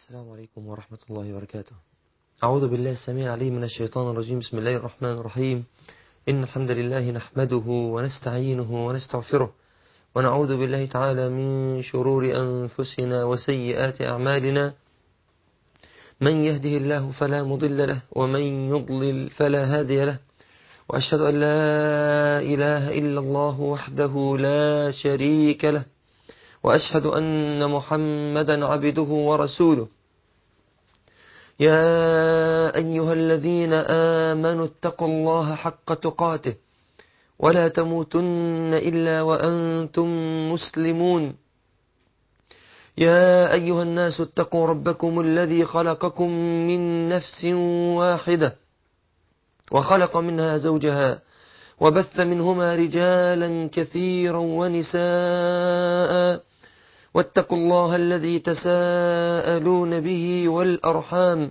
السلام عليكم ورحمة الله وبركاته أعوذ بالله السميع العليم من الشيطان الرجيم بسم الله الرحمن الرحيم إن الحمد لله نحمده ونستعينه ونستغفره ونعوذ بالله تعالى من شرور أنفسنا وسيئات أعمالنا من يهده الله فلا مضل له ومن يضلل فلا هادي له وأشهد أن لا إله إلا الله وحده لا شريك له وأشهد أن محمدا عبده ورسوله يا أيها الذين آمنوا اتقوا الله حق تقاته ولا تموتن إلا وأنتم مسلمون يا أيها الناس اتقوا ربكم الذي خلقكم من نفس واحدة وخلق منها زوجها وبث منهما رجالا كثيرا ونساء واتقوا الله الذي تساءلون به والأرحام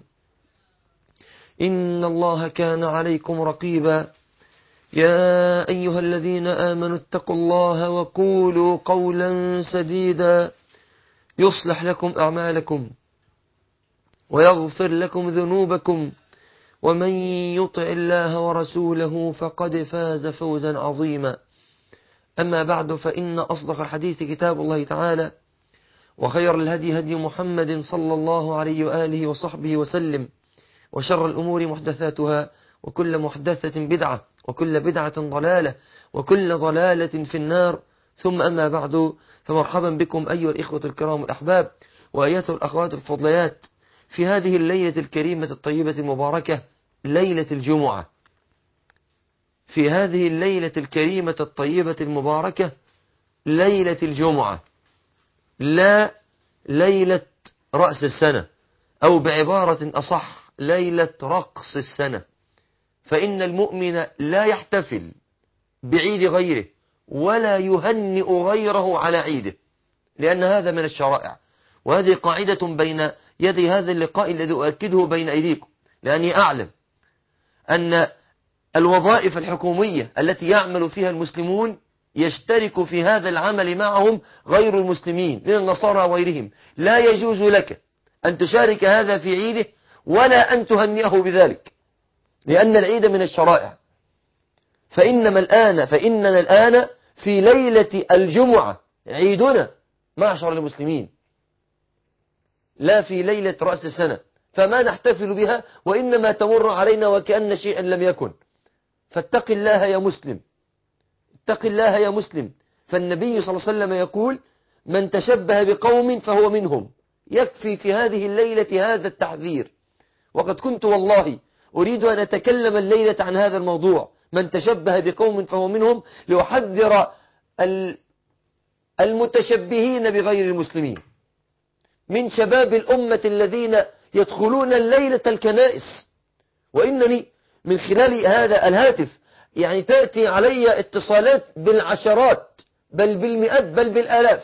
إن الله كان عليكم رقيبا يا أيها الذين آمنوا اتقوا الله وقولوا قولا سديدا يصلح لكم أعمالكم ويغفر لكم ذنوبكم ومن يطع الله ورسوله فقد فاز فوزا عظيما أما بعد فإن أصدق الحديث كتاب الله تعالى وخير الهدي هدي محمد صلى الله عليه وآله وصحبه وسلم وشر الأمور محدثاتها وكل محدثة بدعة وكل بدعة ضلالة وكل ضلالة في النار ثم أما بعد فمرحبا بكم أيها الإخوة الكرام الأحباب وأيتها الأخوات الفضليات في هذه الليلة الكريمة الطيبة المباركة ليلة الجمعة في هذه الليلة الكريمة الطيبة المباركة ليلة الجمعة لا ليلة رأس السنة أو بعبارة أصح ليلة رقص السنة فإن المؤمن لا يحتفل بعيد غيره ولا يهنئ غيره على عيده لأن هذا من الشرائع وهذه قاعدة بين يدي هذا اللقاء الذي أؤكده بين أيديكم لأني أعلم أن الوظائف الحكومية التي يعمل فيها المسلمون يشترك في هذا العمل معهم غير المسلمين من النصارى وغيرهم لا يجوز لك أن تشارك هذا في عيده ولا أن تهنئه بذلك لأن العيد من الشرائع فإنما الآن فإننا الآن في ليلة الجمعة عيدنا معشر المسلمين لا في ليلة رأس السنة فما نحتفل بها وإنما تمر علينا وكأن شيئا لم يكن فاتق الله يا مسلم اتق الله يا مسلم فالنبي صلى الله عليه وسلم يقول من تشبه بقوم فهو منهم يكفي في هذه الليلة هذا التحذير وقد كنت والله أريد أن أتكلم الليلة عن هذا الموضوع من تشبه بقوم فهو منهم لأحذر المتشبهين بغير المسلمين من شباب الأمة الذين يدخلون الليلة الكنائس وإنني من خلال هذا الهاتف يعني تأتي علي اتصالات بالعشرات بل بالمئات بل بالآلاف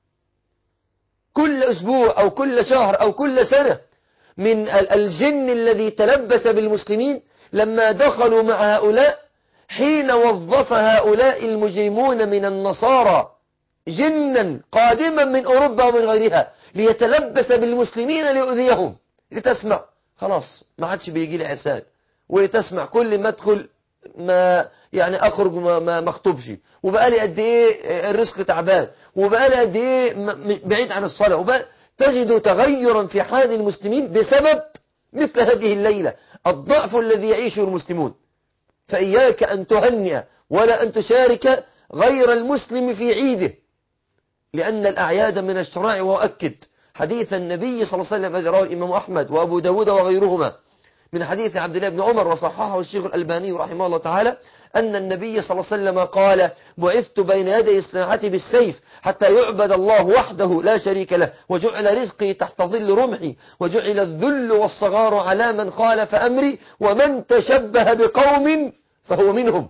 كل أسبوع أو كل شهر أو كل سنة من الجن الذي تلبس بالمسلمين لما دخلوا مع هؤلاء حين وظف هؤلاء المجرمون من النصارى جنا قادما من أوروبا ومن غيرها ليتلبس بالمسلمين ليؤذيهم لتسمع خلاص ما عادش بيجي لي عرسان وتسمع كل ما ادخل ما يعني اخرج ما ما مخطوبش وبقى لي قد ايه الرزق تعبان وبقى لي قد ايه بعيد عن الصلاه وبقى تجد تغيرا في حال المسلمين بسبب مثل هذه الليله الضعف الذي يعيشه المسلمون فاياك ان تهنئ ولا ان تشارك غير المسلم في عيده لان الاعياد من الشرائع واؤكد حديث النبي صلى الله عليه وسلم الذي رواه الامام احمد وابو داود وغيرهما من حديث عبد الله بن عمر وصححه الشيخ الألباني رحمه الله تعالى أن النبي صلى الله عليه وسلم قال بعثت بين يدي الساعة بالسيف حتى يعبد الله وحده لا شريك له وجعل رزقي تحت ظل رمحي وجعل الذل والصغار على من خالف أمري ومن تشبه بقوم فهو منهم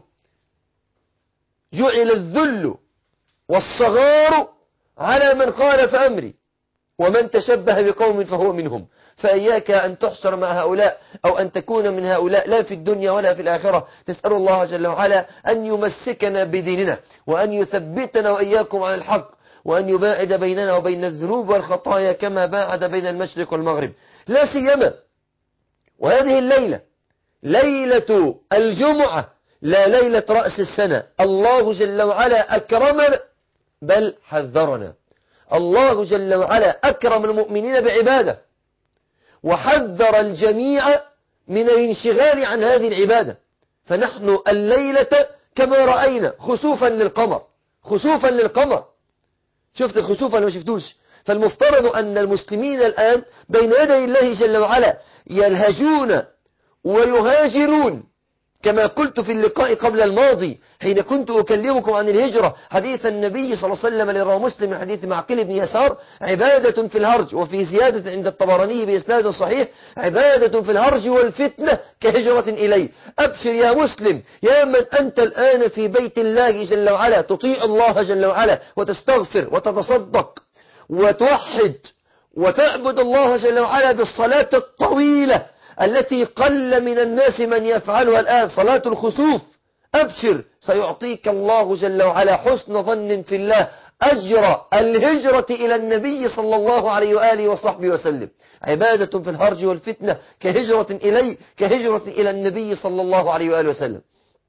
جعل الذل والصغار على من خالف أمري ومن تشبه بقوم فهو منهم فإياك أن تحشر مع هؤلاء أو أن تكون من هؤلاء لا في الدنيا ولا في الآخرة نسأل الله جل وعلا أن يمسكنا بديننا وأن يثبتنا وإياكم على الحق وأن يباعد بيننا وبين الذنوب والخطايا كما باعد بين المشرق والمغرب لا سيما وهذه الليلة ليلة الجمعة لا ليلة رأس السنة الله جل وعلا أكرمنا بل حذرنا الله جل وعلا أكرم المؤمنين بعبادة وحذر الجميع من الانشغال عن هذه العبادة فنحن الليلة كما رأينا خسوفا للقمر خسوفا للقمر شفت الخسوف ولا ما شفتوش فالمفترض أن المسلمين الآن بين يدي الله جل وعلا يلهجون ويهاجرون كما قلت في اللقاء قبل الماضي حين كنت أكلمكم عن الهجرة حديث النبي صلى الله عليه وسلم لرواه مسلم من حديث معقل بن يسار عبادة في الهرج وفي زيادة عند الطبراني بإسناد صحيح عبادة في الهرج والفتنة كهجرة إليه أبشر يا مسلم يا من أنت الآن في بيت الله جل وعلا تطيع الله جل وعلا وتستغفر وتتصدق وتوحد وتعبد الله جل وعلا بالصلاة الطويلة التي قل من الناس من يفعلها الآن صلاة الخسوف أبشر سيعطيك الله جل وعلا حسن ظن في الله أجر الهجرة إلى النبي صلى الله عليه وآله وصحبه وسلم عبادة في الهرج والفتنة كهجرة إلي كهجرة إلى النبي صلى الله عليه وآله وسلم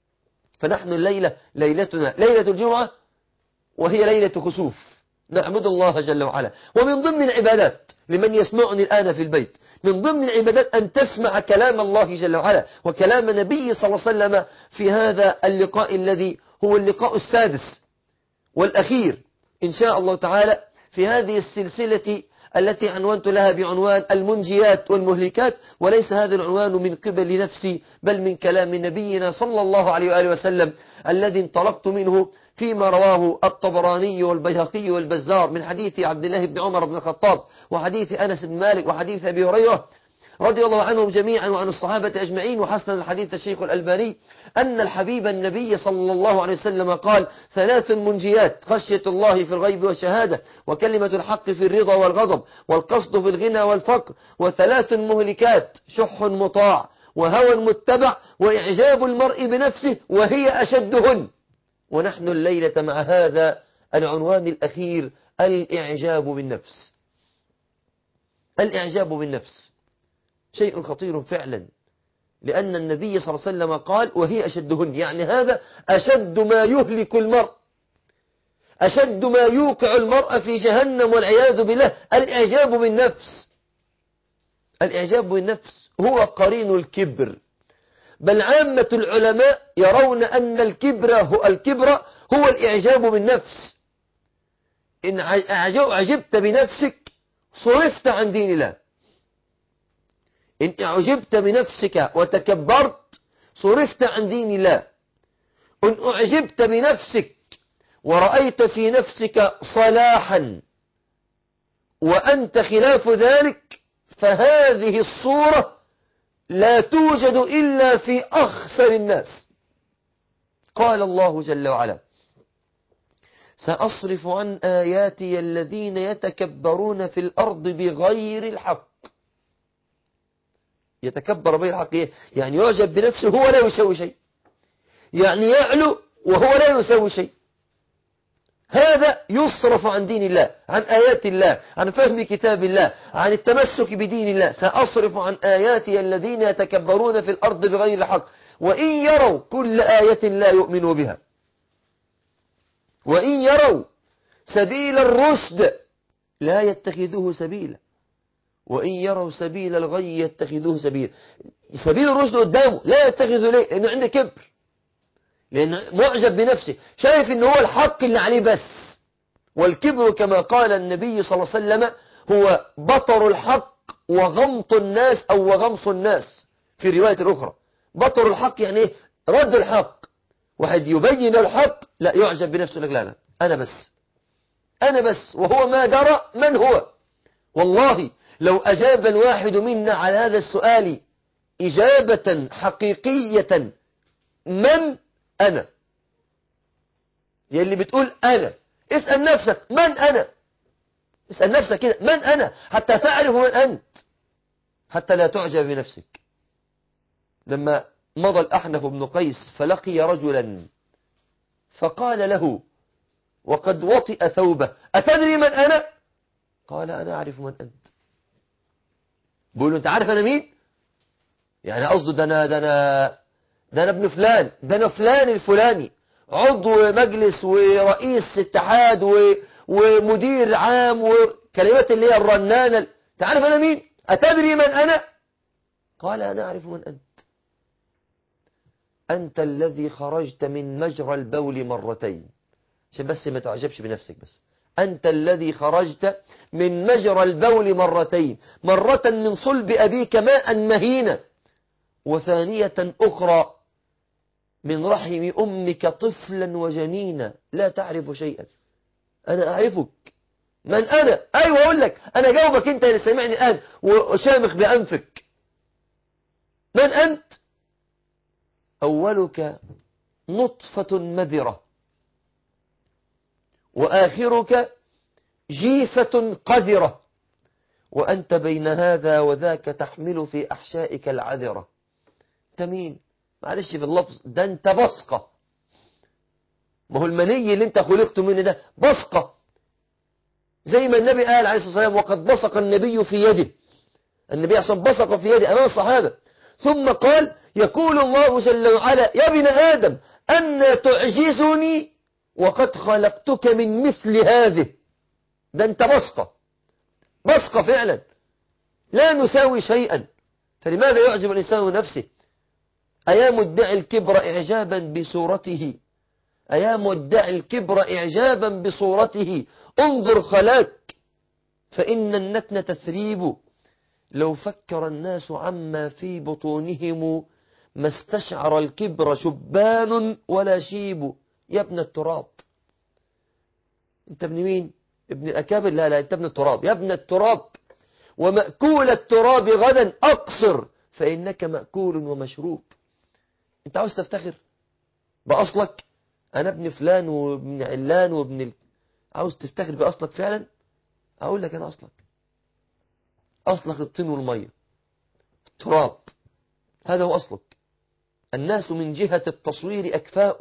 فنحن الليلة ليلتنا ليلة الجمعة وهي ليلة خسوف نعبد الله جل وعلا ومن ضمن العبادات لمن يسمعني الآن في البيت من ضمن العبادات أن تسمع كلام الله جل وعلا وكلام نبي صلى الله عليه وسلم في هذا اللقاء الذي هو اللقاء السادس والأخير إن شاء الله تعالى في هذه السلسلة التي عنوانت لها بعنوان المنجيات والمهلكات وليس هذا العنوان من قبل نفسي بل من كلام نبينا صلى الله عليه وآله وسلم الذي انطلقت منه فيما رواه الطبراني والبيهقي والبزار من حديث عبد الله بن عمر بن الخطاب وحديث أنس بن مالك وحديث أبي هريرة رضي الله عنهم جميعا وعن الصحابة أجمعين وحسن الحديث الشيخ الألباني أن الحبيب النبي صلى الله عليه وسلم قال ثلاث منجيات خشية الله في الغيب والشهادة وكلمة الحق في الرضا والغضب والقصد في الغنى والفقر وثلاث مهلكات شح مطاع وهوى متبع وإعجاب المرء بنفسه وهي أشدهن ونحن الليلة مع هذا العنوان الأخير الإعجاب بالنفس الإعجاب بالنفس شيء خطير فعلا لأن النبي صلى الله عليه وسلم قال وهي أشدهن يعني هذا أشد ما يهلك المرء أشد ما يوقع المرء في جهنم والعياذ بالله الإعجاب بالنفس الإعجاب بالنفس هو قرين الكبر بل عامة العلماء يرون أن الكبر هو, الكبر هو الإعجاب بالنفس إن أعجبت بنفسك صرفت عن دين الله إن أعجبت بنفسك وتكبرت صرفت عن دين الله إن أعجبت بنفسك ورأيت في نفسك صلاحا وأنت خلاف ذلك فهذه الصورة لا توجد إلا في أخسر الناس قال الله جل وعلا سأصرف عن آياتي الذين يتكبرون في الأرض بغير الحق يتكبر بغير الحق يعني يعجب بنفسه هو لا يسوي شيء يعني يعلو وهو لا يسوي شيء هذا يصرف عن دين الله عن آيات الله عن فهم كتاب الله عن التمسك بدين الله سأصرف عن آياتي الذين يتكبرون في الأرض بغير الحق وإن يروا كل آية لا يؤمنوا بها وإن يروا سبيل الرشد لا يتخذوه سبيلا وإن يروا سبيل الغي يتخذوه سبيلا سبيل الرشد قدامه لا يتخذه ليه لأنه عنده كبر لأنه معجب بنفسه شايف أنه هو الحق اللي عليه بس والكبر كما قال النبي صلى الله عليه وسلم هو بطر الحق وغمط الناس أو وغمص الناس في رواية أخرى بطر الحق يعني ايه رد الحق واحد يبين الحق لا يعجب بنفسه لك لا لا أنا بس أنا بس وهو ما درى من هو والله لو أجاب الواحد منا على هذا السؤال إجابة حقيقية من أنا يلي بتقول أنا اسأل نفسك من أنا اسأل نفسك كده من أنا حتى تعرف من أنت حتى لا تعجب بنفسك لما مضى الأحنف بن قيس فلقي رجلا فقال له وقد وطئ ثوبه أتدري من أنا قال أنا أعرف من أنت بقول له أنت عارف أنا مين يعني قصده ده أنا ده أنا ده أنا ابن فلان ده أنا فلان الفلاني عضو مجلس ورئيس اتحاد و... ومدير عام وكلمات اللي هي الرنانة تعرف أنا مين أتدري من أنا قال أنا أعرف من أنت أنت الذي خرجت من مجرى البول مرتين عشان بس ما تعجبش بنفسك بس أنت الذي خرجت من مجرى البول مرتين مرة من صلب أبيك ماء مهينا وثانية أخرى من رحم أمك طفلا وجنينا لا تعرف شيئا أنا أعرفك من أنا أيوة أقول لك أنا جاوبك أنت اللي سمعني الآن وشامخ بأنفك من أنت أولك نطفة مذرة وآخرك جيفة قذرة وأنت بين هذا وذاك تحمل في أحشائك العذرة أنت مين معلش في اللفظ ده أنت بصقة ما هو المني اللي أنت خلقت منه ده بصقة زي ما النبي قال عليه الصلاة والسلام وقد بصق النبي في يده النبي عشان بصق في يده أمام الصحابة ثم قال يقول الله جل وعلا يا ابن آدم أن تعجزني وقد خلقتك من مثل هذه ده انت بصقة بصقة فعلا لا نساوي شيئا فلماذا يعجب الإنسان نفسه أيا مدعي الكبر إعجابا بصورته أيا مدعي الكبر إعجابا بصورته انظر خلاك فإن النتن تثريب لو فكر الناس عما في بطونهم ما استشعر الكبر شبان ولا شيب يا ابن التراب انت ابن مين ابن الأكابر لا لا انت ابن التراب يا ابن التراب ومأكول التراب غدا أقصر فإنك مأكول ومشروب انت عاوز تفتخر بأصلك أنا ابن فلان وابن علان وابن ال... عاوز تفتخر بأصلك فعلا أقول لك أنا أصلك أصلك الطين والمية التراب هذا هو أصلك الناس من جهة التصوير أكفاء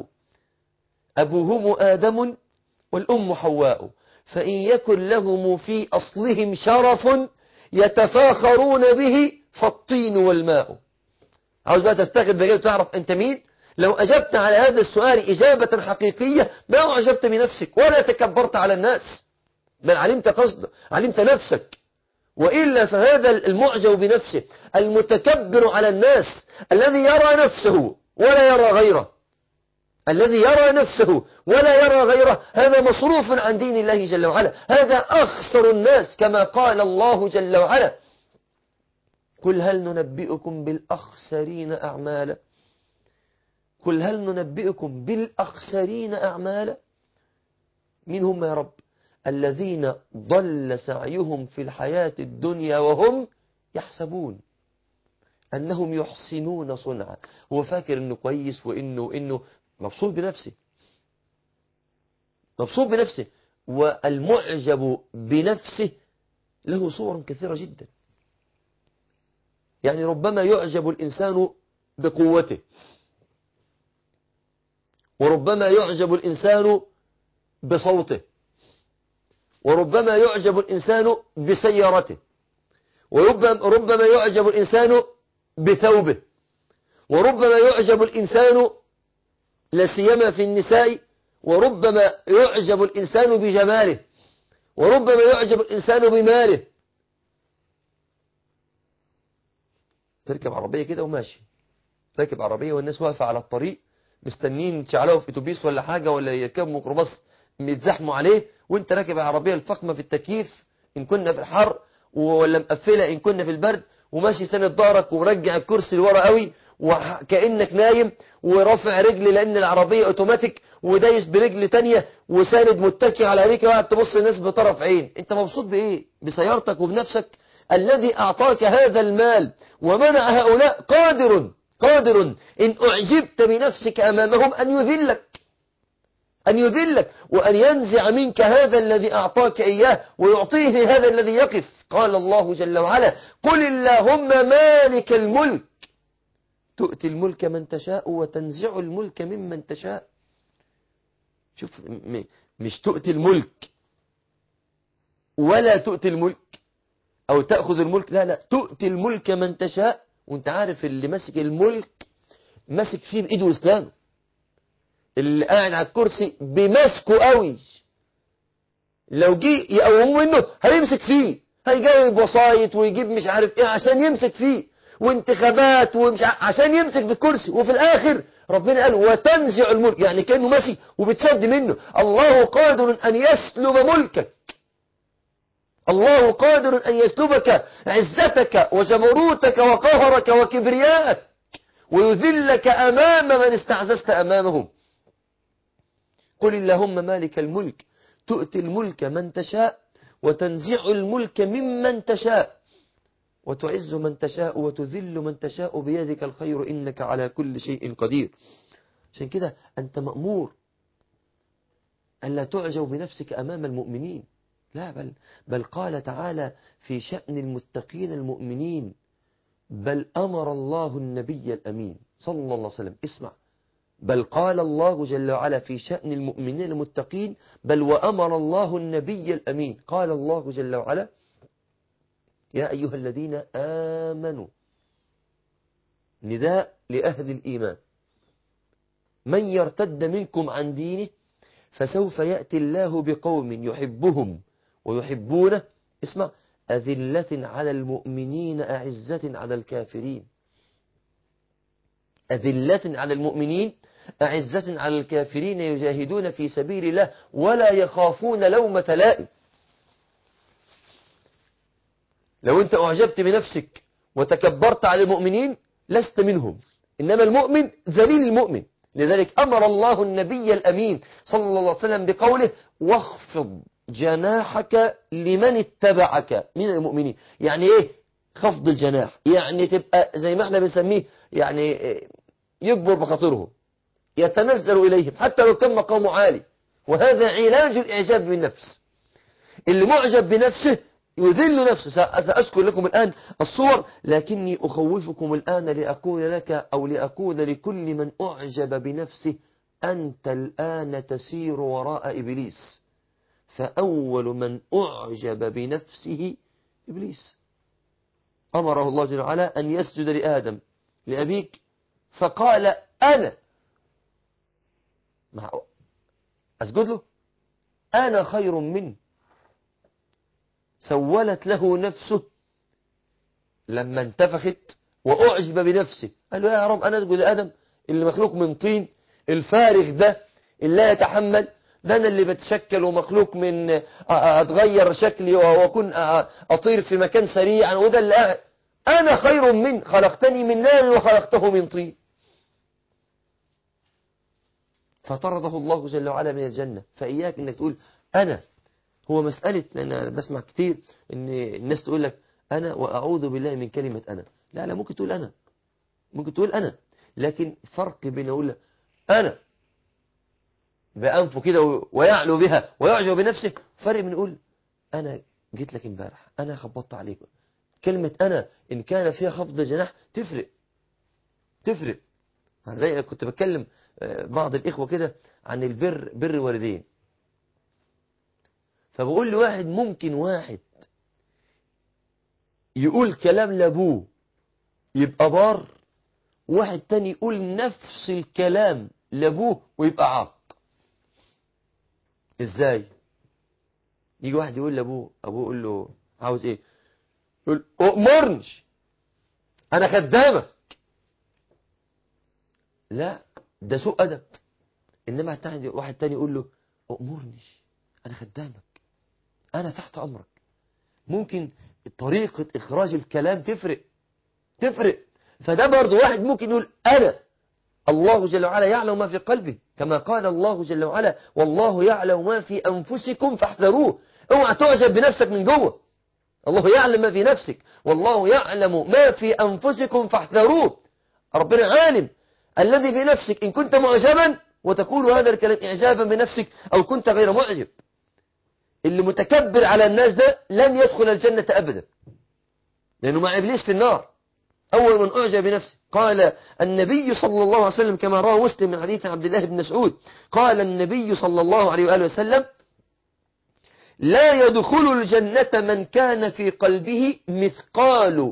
أبوهم آدم والأم حواء فإن يكن لهم في أصلهم شرف يتفاخرون به فالطين والماء عاوز بقى تفتخر بجيب تعرف أنت مين لو أجبت على هذا السؤال إجابة حقيقية ما أعجبت بنفسك ولا تكبرت على الناس بل علمت قصد علمت نفسك وإلا فهذا المعجب بنفسه المتكبر على الناس الذي يرى نفسه ولا يرى غيره الذي يرى نفسه ولا يرى غيره هذا مصروف عن دين الله جل وعلا هذا أخسر الناس كما قال الله جل وعلا قل هل ننبئكم بالأخسرين أعمالا قل هل ننبئكم بالأخسرين أعمالا من هم يا رب الذين ضل سعيهم في الحياة الدنيا وهم يحسبون أنهم يحسنون صنعا هو فاكر أنه كويس وإنه إنه مبسوط بنفسه مبسوط بنفسه والمعجب بنفسه له صور كثيرة جدا يعني ربما يعجب الإنسان بقوته وربما يعجب الإنسان بصوته وربما يعجب الإنسان بسيارته وربما يعجب الإنسان بثوبه وربما يعجب الإنسان لسيما في النساء وربما يعجب الإنسان بجماله وربما يعجب الإنسان بماله تركب عربية كده وماشي راكب عربية والناس واقفة على الطريق مستنين تشعلوا في اتوبيس ولا حاجة ولا يركبوا ميكروباص يتزحموا عليه وانت راكب العربية الفخمة في التكييف إن كنا في الحر ولا مقفلة إن كنا في البرد وماشي سند ظهرك ومرجع الكرسي لورا قوي وكأنك نايم ورافع رجل لأن العربية اوتوماتيك ودايس برجل تانية وساند متكي على ريك وقاعد تبص الناس بطرف عين انت مبسوط بايه بسيارتك وبنفسك الذي أعطاك هذا المال ومنع هؤلاء قادر قادر إن أعجبت بنفسك أمامهم أن يذلك أن يذلك وأن ينزع منك هذا الذي أعطاك إياه ويعطيه هذا الذي يقف قال الله جل وعلا قل اللهم مالك الملك تؤتي الملك من تشاء وتنزع الملك ممن تشاء شوف مش تؤتي الملك ولا تؤتي الملك أو تأخذ الملك لا لا تؤتي الملك من تشاء وانت عارف اللي ماسك الملك ماسك فيه بإيده واسنانه اللي قاعد على الكرسي بمسكه قوي لو جه يقومه منه هيمسك فيه هيجيب وسايط ويجيب مش عارف ايه عشان يمسك فيه وانتخابات ومش عشان يمسك في الكرسي وفي الاخر ربنا قال وتنزع الملك يعني كانه ماشي وبتشد منه الله قادر ان يسلب ملكك الله قادر ان يسلبك عزتك وجبروتك وقهرك وكبرياءك ويذلك امام من استعززت امامهم قل اللهم مالك الملك تؤتي الملك من تشاء وتنزع الملك ممن تشاء وتعز من تشاء وتذل من تشاء بيدك الخير إنك على كل شيء قدير عشان كده أنت مأمور ألا تعجب بنفسك أمام المؤمنين لا بل, بل قال تعالى في شأن المتقين المؤمنين بل أمر الله النبي الأمين صلى الله عليه وسلم اسمع بل قال الله جل وعلا في شأن المؤمنين المتقين بل وأمر الله النبي الأمين قال الله جل وعلا يا أيها الذين آمنوا نداء لأهل الإيمان من يرتد منكم عن دينه فسوف يأتي الله بقوم يحبهم ويحبونه اسمع أذلة على المؤمنين أعزة على الكافرين أذلة على المؤمنين أعزة على الكافرين يجاهدون في سبيل الله ولا يخافون لومة لائم لو أنت أعجبت بنفسك وتكبرت على المؤمنين لست منهم إنما المؤمن ذليل المؤمن لذلك أمر الله النبي الأمين صلى الله عليه وسلم بقوله واخفض جناحك لمن اتبعك من المؤمنين يعني ايه خفض الجناح يعني تبقى زي ما احنا بنسميه يعني يكبر بخاطرهم يتنزل إليهم حتى لو كان مقامه عالي وهذا علاج الإعجاب بالنفس اللي معجب بنفسه يذل نفسه سأذكر لكم الآن الصور لكني أخوفكم الآن لأقول لك أو لأقول لكل من أعجب بنفسه أنت الآن تسير وراء إبليس فأول من أعجب بنفسه إبليس أمره الله جل وعلا أن يسجد لآدم لأبيك فقال أنا مع أسجد له أنا خير منه سولت له نفسه لما انتفخت وأعجب بنفسه قال له يا رب أنا أسجد لآدم اللي مخلوق من طين الفارغ ده اللي لا يتحمل ده أنا اللي بتشكل ومخلوق من أتغير شكلي وأكون أطير في مكان سريعا وده اللي أنا خير من خلقتني من نار وخلقته من طين فطرده الله جل وعلا من الجنة فإياك إنك تقول أنا هو مسألة لأن أنا بسمع كتير إن الناس تقول لك أنا وأعوذ بالله من كلمة أنا لا لا ممكن تقول أنا ممكن تقول أنا لكن فرق بين أقول أنا بأنفه كده ويعلو بها ويعجب بنفسه فرق من يقول أنا جيت لك امبارح أنا خبطت عليك كلمة أنا إن كان فيها خفض جناح تفرق تفرق أنا كنت بتكلم بعض الإخوة كده عن البر بر والدين فبقول لواحد ممكن واحد يقول كلام لابوه يبقى بار واحد تاني يقول نفس الكلام لابوه ويبقى عاق ازاي يجي واحد يقول لابوه ابوه يقول له عاوز ايه يقول اؤمرني انا خدامك لا ده سوء ادب انما واحد تاني يقول له اؤمرني انا خدامك انا تحت امرك ممكن طريقة اخراج الكلام تفرق تفرق فده برضه واحد ممكن يقول انا الله جل وعلا يعلم ما في قلبي كما قال الله جل وعلا والله يعلم ما في أنفسكم فاحذروه اوعى تعجب بنفسك من جوه الله يعلم ما في نفسك والله يعلم ما في أنفسكم فاحذروه ربنا عالم الذي في نفسك إن كنت معجبا وتقول هذا الكلام إعجابا بنفسك أو كنت غير معجب اللي متكبر على الناس ده لن يدخل الجنة أبدا لأنه مع إبليس في النار أول من أعجب بنفسه قال النبي صلى الله عليه وسلم كما روى مسلم من حديث عبد الله بن مسعود قال النبي صلى الله عليه وآله وسلم لا يدخل الجنة من كان في قلبه مثقال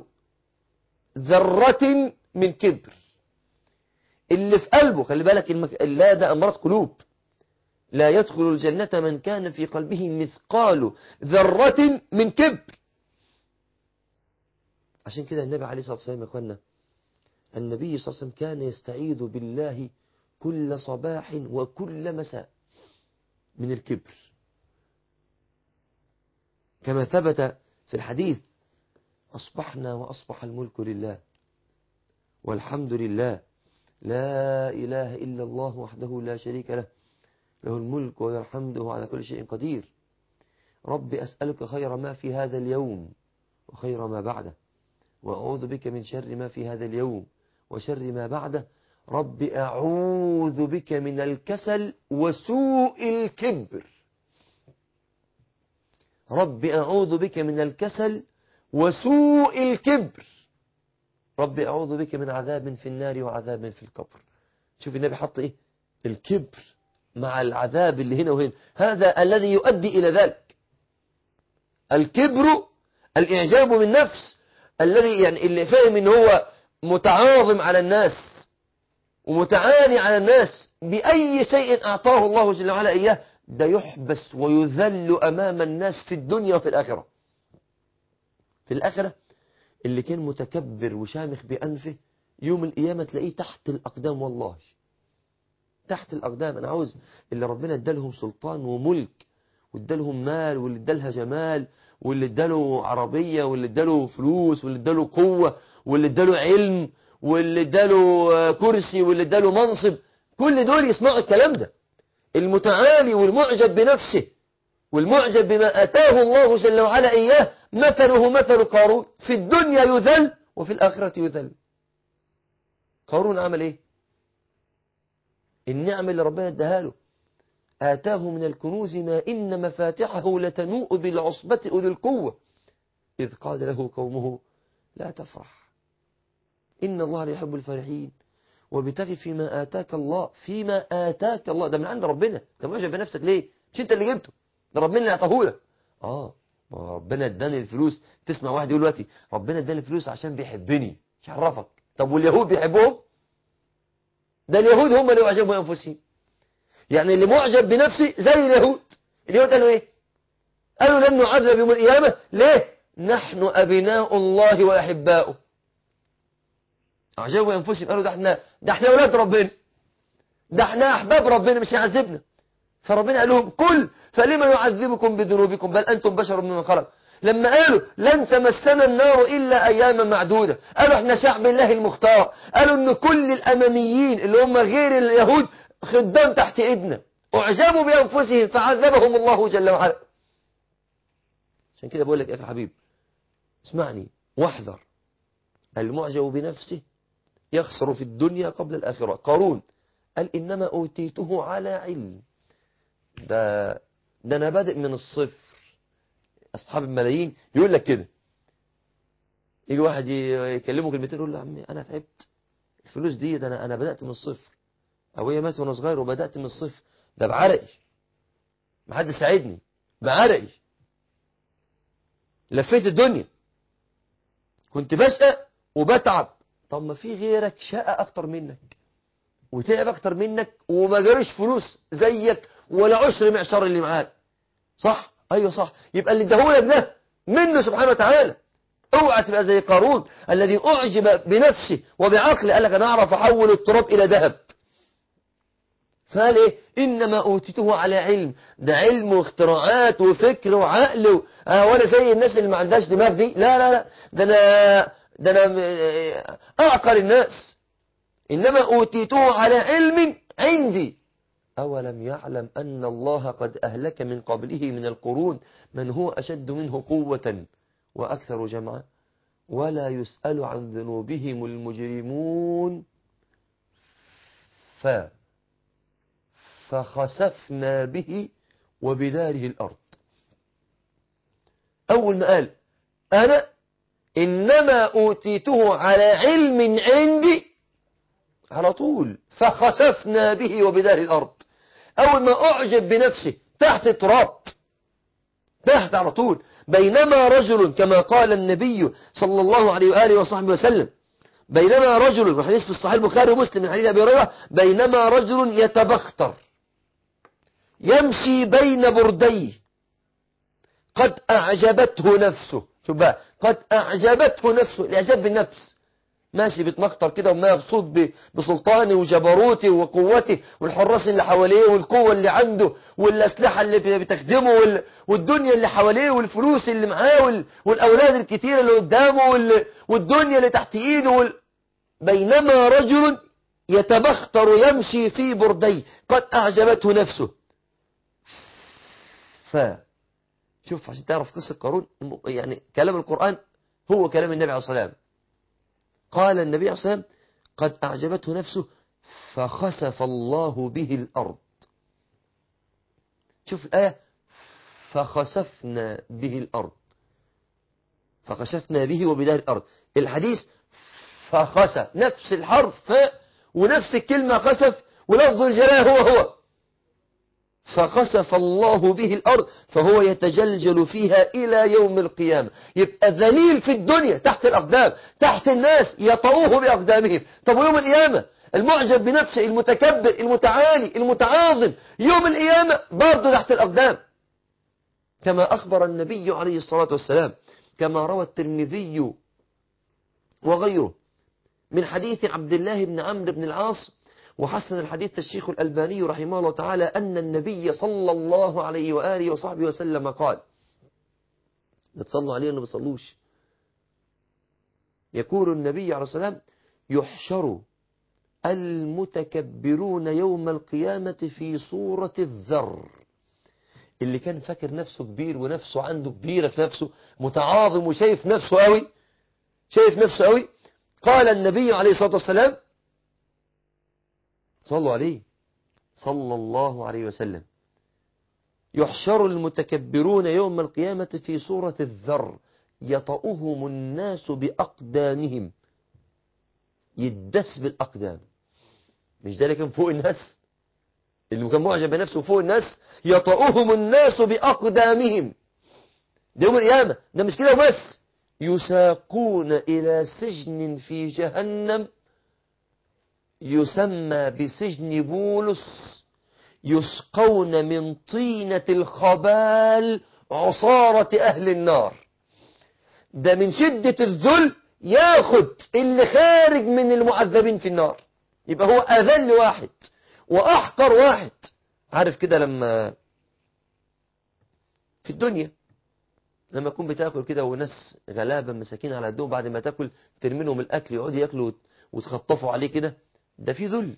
ذرة من كبر اللي في قلبه خلي بالك المك... لا ده أمراض قلوب لا يدخل الجنة من كان في قلبه مثقال ذرة من كبر عشان كده النبي عليه الصلاة والسلام يا اخوانا النبي صلى الله عليه وسلم كان يستعيذ بالله كل صباح وكل مساء من الكبر كما ثبت في الحديث أصبحنا وأصبح الملك لله والحمد لله لا إله إلا الله وحده لا شريك له له الملك وله الحمد وهو على كل شيء قدير رب أسألك خير ما في هذا اليوم وخير ما بعده وأعوذ بك من شر ما في هذا اليوم وشر ما بعده رب أعوذ بك من الكسل وسوء الكبر رب أعوذ بك من الكسل وسوء الكبر رب أعوذ بك من عذاب في النار وعذاب في القبر شوف النبي حط إيه الكبر مع العذاب اللي هنا وهنا هذا الذي يؤدي إلى ذلك الكبر الإعجاب بالنفس الذي يعني اللي فاهم ان هو متعاظم على الناس ومتعالي على الناس بأي شيء أعطاه الله جل وعلا إياه ده يحبس ويذل أمام الناس في الدنيا وفي الآخرة في الآخرة اللي كان متكبر وشامخ بأنفه يوم القيامة تلاقيه تحت الأقدام والله تحت الأقدام أنا عاوز اللي ربنا ادالهم سلطان وملك وادالهم مال واللي ادالها جمال واللي اداله عربية واللي اداله فلوس واللي اداله قوة واللي اداله علم واللي اداله كرسي واللي اداله منصب كل دول يسمعوا الكلام ده المتعالي والمعجب بنفسه والمعجب بما أتاه الله جل وعلا إياه مثله مثل قارون في الدنيا يذل وفي الآخرة يذل قارون عمل إيه النعم اللي ربنا اداها له آتاه من الكنوز ما إن مفاتحه لتنوء بالعصبة أولي القوة إذ قال له قومه لا تفرح إن الله لا يحب الفرحين وبتغي فيما آتاك الله فيما آتاك الله ده من عند ربنا ده معجب بنفسك ليه مش انت اللي جبته ده ربنا اللي اعطاهولك اه ربنا اداني الفلوس تسمع واحد يقول دلوقتي ربنا اداني الفلوس عشان بيحبني مش عرفك طب واليهود بيحبوهم ده اليهود هم اللي يعجبوا انفسهم يعني اللي معجب بنفسه زي اليهود اليهود قالوا ايه قالوا لن نعذب يوم القيامة ليه نحن أبناء الله وأحباؤه أعجبوا أنفسهم قالوا ده احنا ده احنا أولاد ربنا ده احنا أحباب ربنا مش يعذبنا فربنا قال لهم كل فلما يعذبكم بذنوبكم بل أنتم بشر ممن خلق لما قالوا لن تمسنا النار إلا أياما معدودة قالوا احنا شعب الله المختار قالوا ان كل الأماميين اللي هم غير اليهود خدام تحت ايدنا اعجبوا بانفسهم فعذبهم الله جل وعلا عشان كده بقول لك يا اخي حبيب اسمعني واحذر المعجب بنفسه يخسر في الدنيا قبل الآخرة قارون قال إنما أوتيته على علم ده ده أنا بادئ من الصفر أصحاب الملايين يقول لك كده يجي واحد يكلمه كلمتين يقول له عمي أنا تعبت الفلوس دي ده أنا أنا بدأت من الصفر أبويا مات وأنا صغير وبدأت من الصفر ده بعرقي ما حد ساعدني بعرقي لفيت الدنيا كنت بشقى وبتعب طب ما في غيرك شقى أكتر منك وتعب أكتر منك وما جارش فلوس زيك ولا عشر معشار اللي معاك صح أيوة صح يبقى اللي اداهولك ده منه سبحانه وتعالى اوعى تبقى زي قارون الذي أعجب بنفسه وبعقله قال لك أنا أعرف أحول التراب إلى ذهب فقال إيه إنما أوتيته على علم ده علم واختراعات وفكر وعقل و... آه وأنا زي الناس اللي ما عندهاش دماغ دي لا لا لا ده أنا ده أنا أعقل الناس إنما أوتيته على علم عندي أولم يعلم أن الله قد أهلك من قبله من القرون من هو أشد منه قوة وأكثر جمعا ولا يسأل عن ذنوبهم المجرمون ف فخسفنا به وبداره الأرض أول ما قال أنا إنما أوتيته على علم عندي على طول فخسفنا به وبدار الأرض أول ما أعجب بنفسه تحت تراب تحت على طول بينما رجل كما قال النبي صلى الله عليه وآله وصحبه وسلم بينما رجل وحديث في الصحيح البخاري ومسلم من حديث أبي هريرة بينما رجل يتبختر يمشي بين برديه قد أعجبته نفسه شوف بقى قد أعجبته نفسه الإعجاب بالنفس ماشي بيتمخطر كده وما مبسوط بسلطانه وجبروته وقوته والحراس اللي حواليه والقوة اللي عنده والأسلحة اللي بتخدمه والدنيا اللي حواليه والفلوس اللي معاه والأولاد الكتير اللي قدامه والدنيا اللي تحت إيده وال... بينما رجل يتبختر يمشي في برديه قد أعجبته نفسه ف شوف عشان تعرف قصة قارون يعني كلام القرآن هو كلام النبي عليه الصلاة والسلام قال النبي عليه الصلاة والسلام قد أعجبته نفسه فخسف الله به الأرض شوف الآية فخسفنا به الأرض فخسفنا به وبدار الأرض الحديث فخسف نفس الحرف ونفس الكلمة خسف ولفظ الجلال هو هو فخسف الله به الأرض فهو يتجلجل فيها إلى يوم القيامة يبقى ذليل في الدنيا تحت الأقدام تحت الناس يطؤوه بأقدامهم طب ويوم القيامة المعجب بنفسه المتكبر المتعالي المتعاظم يوم القيامة برضه تحت الأقدام كما أخبر النبي عليه الصلاة والسلام كما روى الترمذي وغيره من حديث عبد الله بن عمرو بن العاص وحسن الحديث الشيخ الألباني رحمه الله تعالى أن النبي صلى الله عليه وآله وصحبه وسلم قال بتصلوا عليه ولا بتصلوش يقول النبي عليه الصلاة والسلام يحشر المتكبرون يوم القيامة في صورة الذر اللي كان فاكر نفسه كبير ونفسه عنده كبيرة في نفسه متعاظم وشايف نفسه قوي شايف نفسه قوي قال النبي عليه الصلاة والسلام صلوا عليه صلى الله عليه وسلم يحشر المتكبرون يوم القيامة في صورة الذر يطأهم الناس بأقدامهم يدس بالأقدام مش ده اللي كان فوق الناس اللي كان معجب بنفسه فوق الناس يطأهم الناس بأقدامهم ده يوم القيامة ده مش كده وبس يساقون إلى سجن في جهنم يسمى بسجن بولس يسقون من طينة الخبال عصارة أهل النار ده من شدة الذل ياخد اللي خارج من المعذبين في النار يبقى هو أذل واحد وأحقر واحد عارف كده لما في الدنيا لما تكون بتاكل كده وناس غلابة مساكين على قدهم بعد ما تاكل ترمي لهم الأكل يقعدوا ياكلوا وتخطفوا عليه كده ده في ذل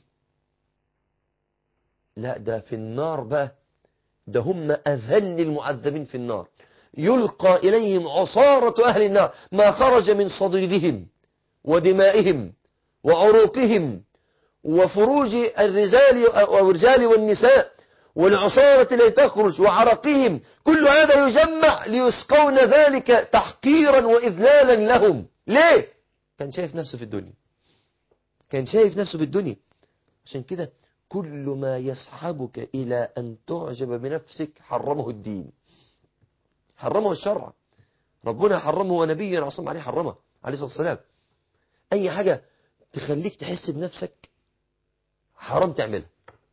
لا ده في النار بقى ده هم أذل المعذبين في النار يلقى إليهم عصارة أهل النار ما خرج من صديدهم ودمائهم وعروقهم وفروج الرجال والرجال والنساء والعصارة التي تخرج وعرقهم كل هذا يجمع ليسقون ذلك تحقيرا وإذلالا لهم ليه؟ كان شايف نفسه في الدنيا كان شايف نفسه في الدنيا عشان كده كل ما يسحبك إلى أن تعجب بنفسك حرمه الدين حرمه الشرع ربنا حرمه ونبيه العصام عليه حرمه عليه الصلاة والسلام أي حاجة تخليك تحس بنفسك حرام تعملها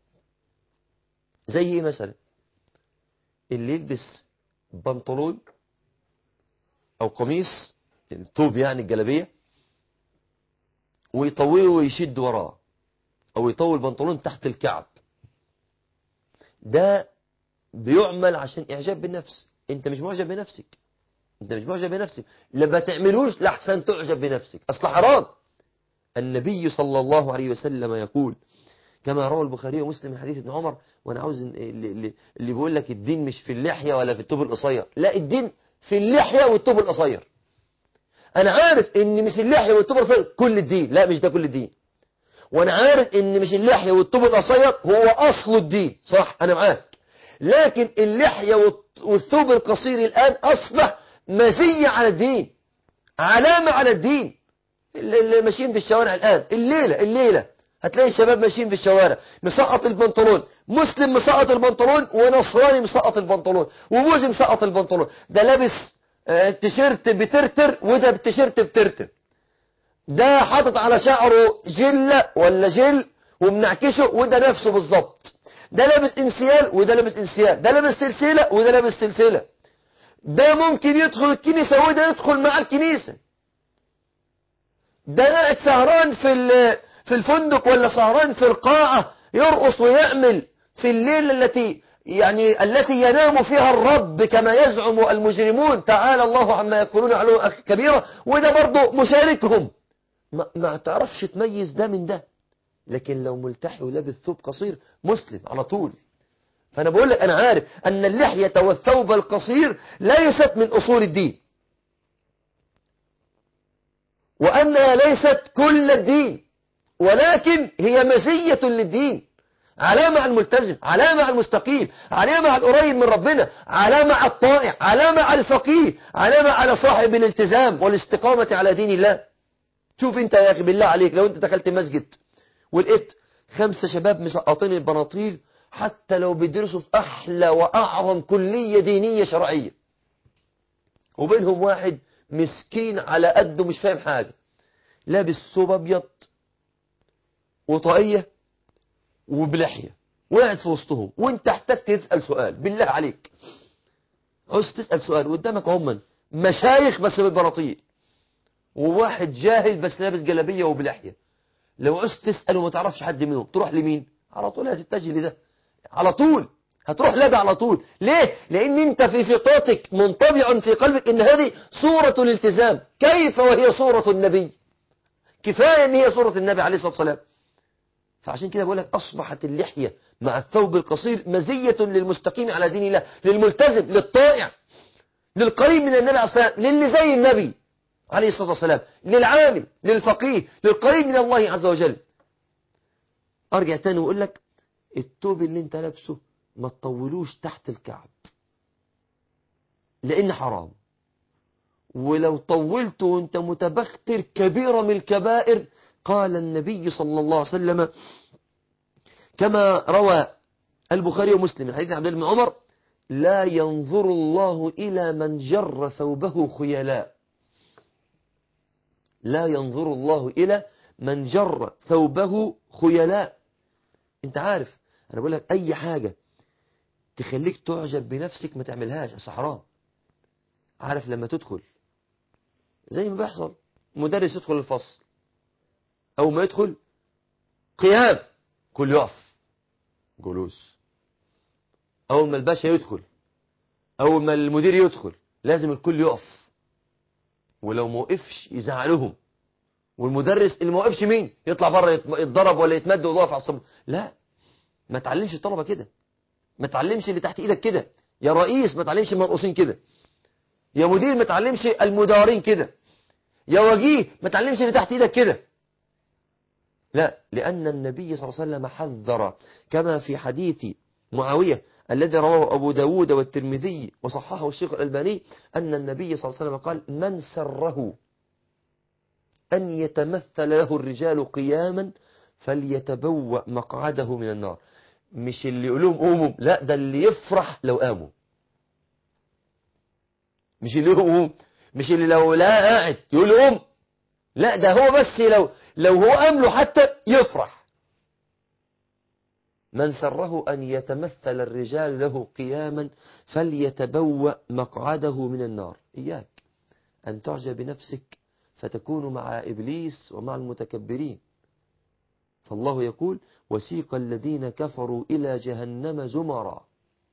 زي ايه مثلا اللي يلبس بنطلون او قميص الثوب يعني الجلابيه ويطوله ويشد وراه او يطول البنطلون تحت الكعب ده بيعمل عشان اعجاب بالنفس انت مش معجب بنفسك انت مش معجب بنفسك لما تعملوش لحسن تعجب بنفسك اصل حرام النبي صلى الله عليه وسلم يقول كما روى البخاري ومسلم من حديث ابن عمر وانا عاوز اللي, اللي بيقول لك الدين مش في اللحية ولا في الطوب القصير لا الدين في اللحية والطوب القصير انا عارف ان مش اللحية والطوب القصير كل الدين لا مش ده كل الدين وانا عارف ان مش اللحية والطوب القصير هو اصل الدين صح انا معاك لكن اللحية والثوب القصير الان اصبح مزية على الدين علامة على الدين اللي اللي ماشيين في الشوارع الآن الليلة الليلة هتلاقي الشباب ماشيين في الشوارع مسقط البنطلون مسلم مسقط البنطلون ونصراني مسقط البنطلون وموزي مسقط البنطلون ده لابس آه، تيشيرت بترتر وده بتيشيرت بترتر ده حاطط على شعره جلة ولا جل ومنعكشه وده نفسه بالظبط ده لابس انسيال وده لابس انسيال ده لابس سلسلة وده لابس سلسلة ده ممكن يدخل الكنيسة وده يدخل مع الكنيسة ده قاعد سهران في ال- في الفندق ولا سهران في القاعة يرقص ويعمل في الليلة التي يعني التي ينام فيها الرب كما يزعم المجرمون تعالى الله عما يقولون علوا كبيرة وده برضه مشاركهم ما, ما تعرفش تميز ده من ده لكن لو ملتحي ولابس ثوب قصير مسلم على طول فأنا بقول لك أنا عارف أن اللحية والثوب القصير ليست من أصول الدين وأنها ليست كل الدين ولكن هي مزية للدين علامة على الملتزم علامة على المستقيم علامة على القريب من ربنا علامة على الطائع علامة على الفقيه علامة على صاحب الالتزام والاستقامة على دين الله شوف انت يا أخي بالله عليك لو انت دخلت مسجد ولقيت خمسة شباب مسقطين البناطيل حتى لو بيدرسوا في أحلى وأعظم كلية دينية شرعية وبينهم واحد مسكين على قده مش فاهم حاجة لابس ثوب أبيض وطاقية وبلحية وقاعد في وسطهم وانت احتجت تسأل سؤال بالله عليك عاوز تسأل سؤال قدامك هم مشايخ بس بالبناطيل وواحد جاهل بس لابس جلابية وبلحية لو عوزت تسأل وما تعرفش حد منهم تروح لمين على طول هتتجه لده على طول هتروح لده على طول ليه لان انت في فطرتك منطبع في قلبك ان هذه صورة الالتزام كيف وهي صورة النبي كفاية ان هي صورة النبي عليه الصلاة والسلام فعشان كده بقول لك أصبحت اللحية مع الثوب القصير مزية للمستقيم على دين الله للملتزم للطائع للقريب من النبي عليه الصلاة والسلام للي زي النبي عليه الصلاة والسلام للعالم للفقيه للقريب من الله عز وجل أرجع تاني وأقول لك التوب اللي انت لابسه ما تطولوش تحت الكعب لأن حرام ولو طولته وانت متبختر كبيرة من الكبائر قال النبي صلى الله عليه وسلم كما روى البخاري ومسلم من حديث عبد الله بن عمر لا ينظر الله إلى من جر ثوبه خيلاء لا ينظر الله إلى من جر ثوبه خيلاء انت عارف انا بقول لك اي حاجة تخليك تعجب بنفسك ما تعملهاش اصل حرام عارف لما تدخل زي ما بيحصل مدرس يدخل الفصل أو ما يدخل قيام كل يقف جلوس أول ما الباشا يدخل أول ما المدير يدخل لازم الكل يقف ولو ما وقفش يزعلهم والمدرس اللي ما وقفش مين يطلع بره يتضرب ولا يتمد ويقف على الصبر لا ما تعلمش الطلبة كده ما تعلمش اللي تحت ايدك كده يا رئيس ما تعلمش المرقوصين كده يا مدير ما تعلمش المدارين كده يا وجيه ما تعلمش اللي تحت ايدك كده لا لأن النبي صلى الله عليه وسلم حذر كما في حديث معاوية الذي رواه أبو داود والترمذي وصححه الشيخ الألباني أن النبي صلى الله عليه وسلم قال من سره أن يتمثل له الرجال قياما فليتبوأ مقعده من النار مش اللي يقولهم قوموا لا ده اللي يفرح لو قاموا مش اللي يقوم مش اللي لو لا قاعد يقول له قوم لا ده هو بس لو لو هو قام له حتى يفرح من سره أن يتمثل الرجال له قياما فليتبوأ مقعده من النار إياك أن تعجب بنفسك فتكون مع إبليس ومع المتكبرين فالله يقول وسيق الذين كفروا إلى جهنم زمرا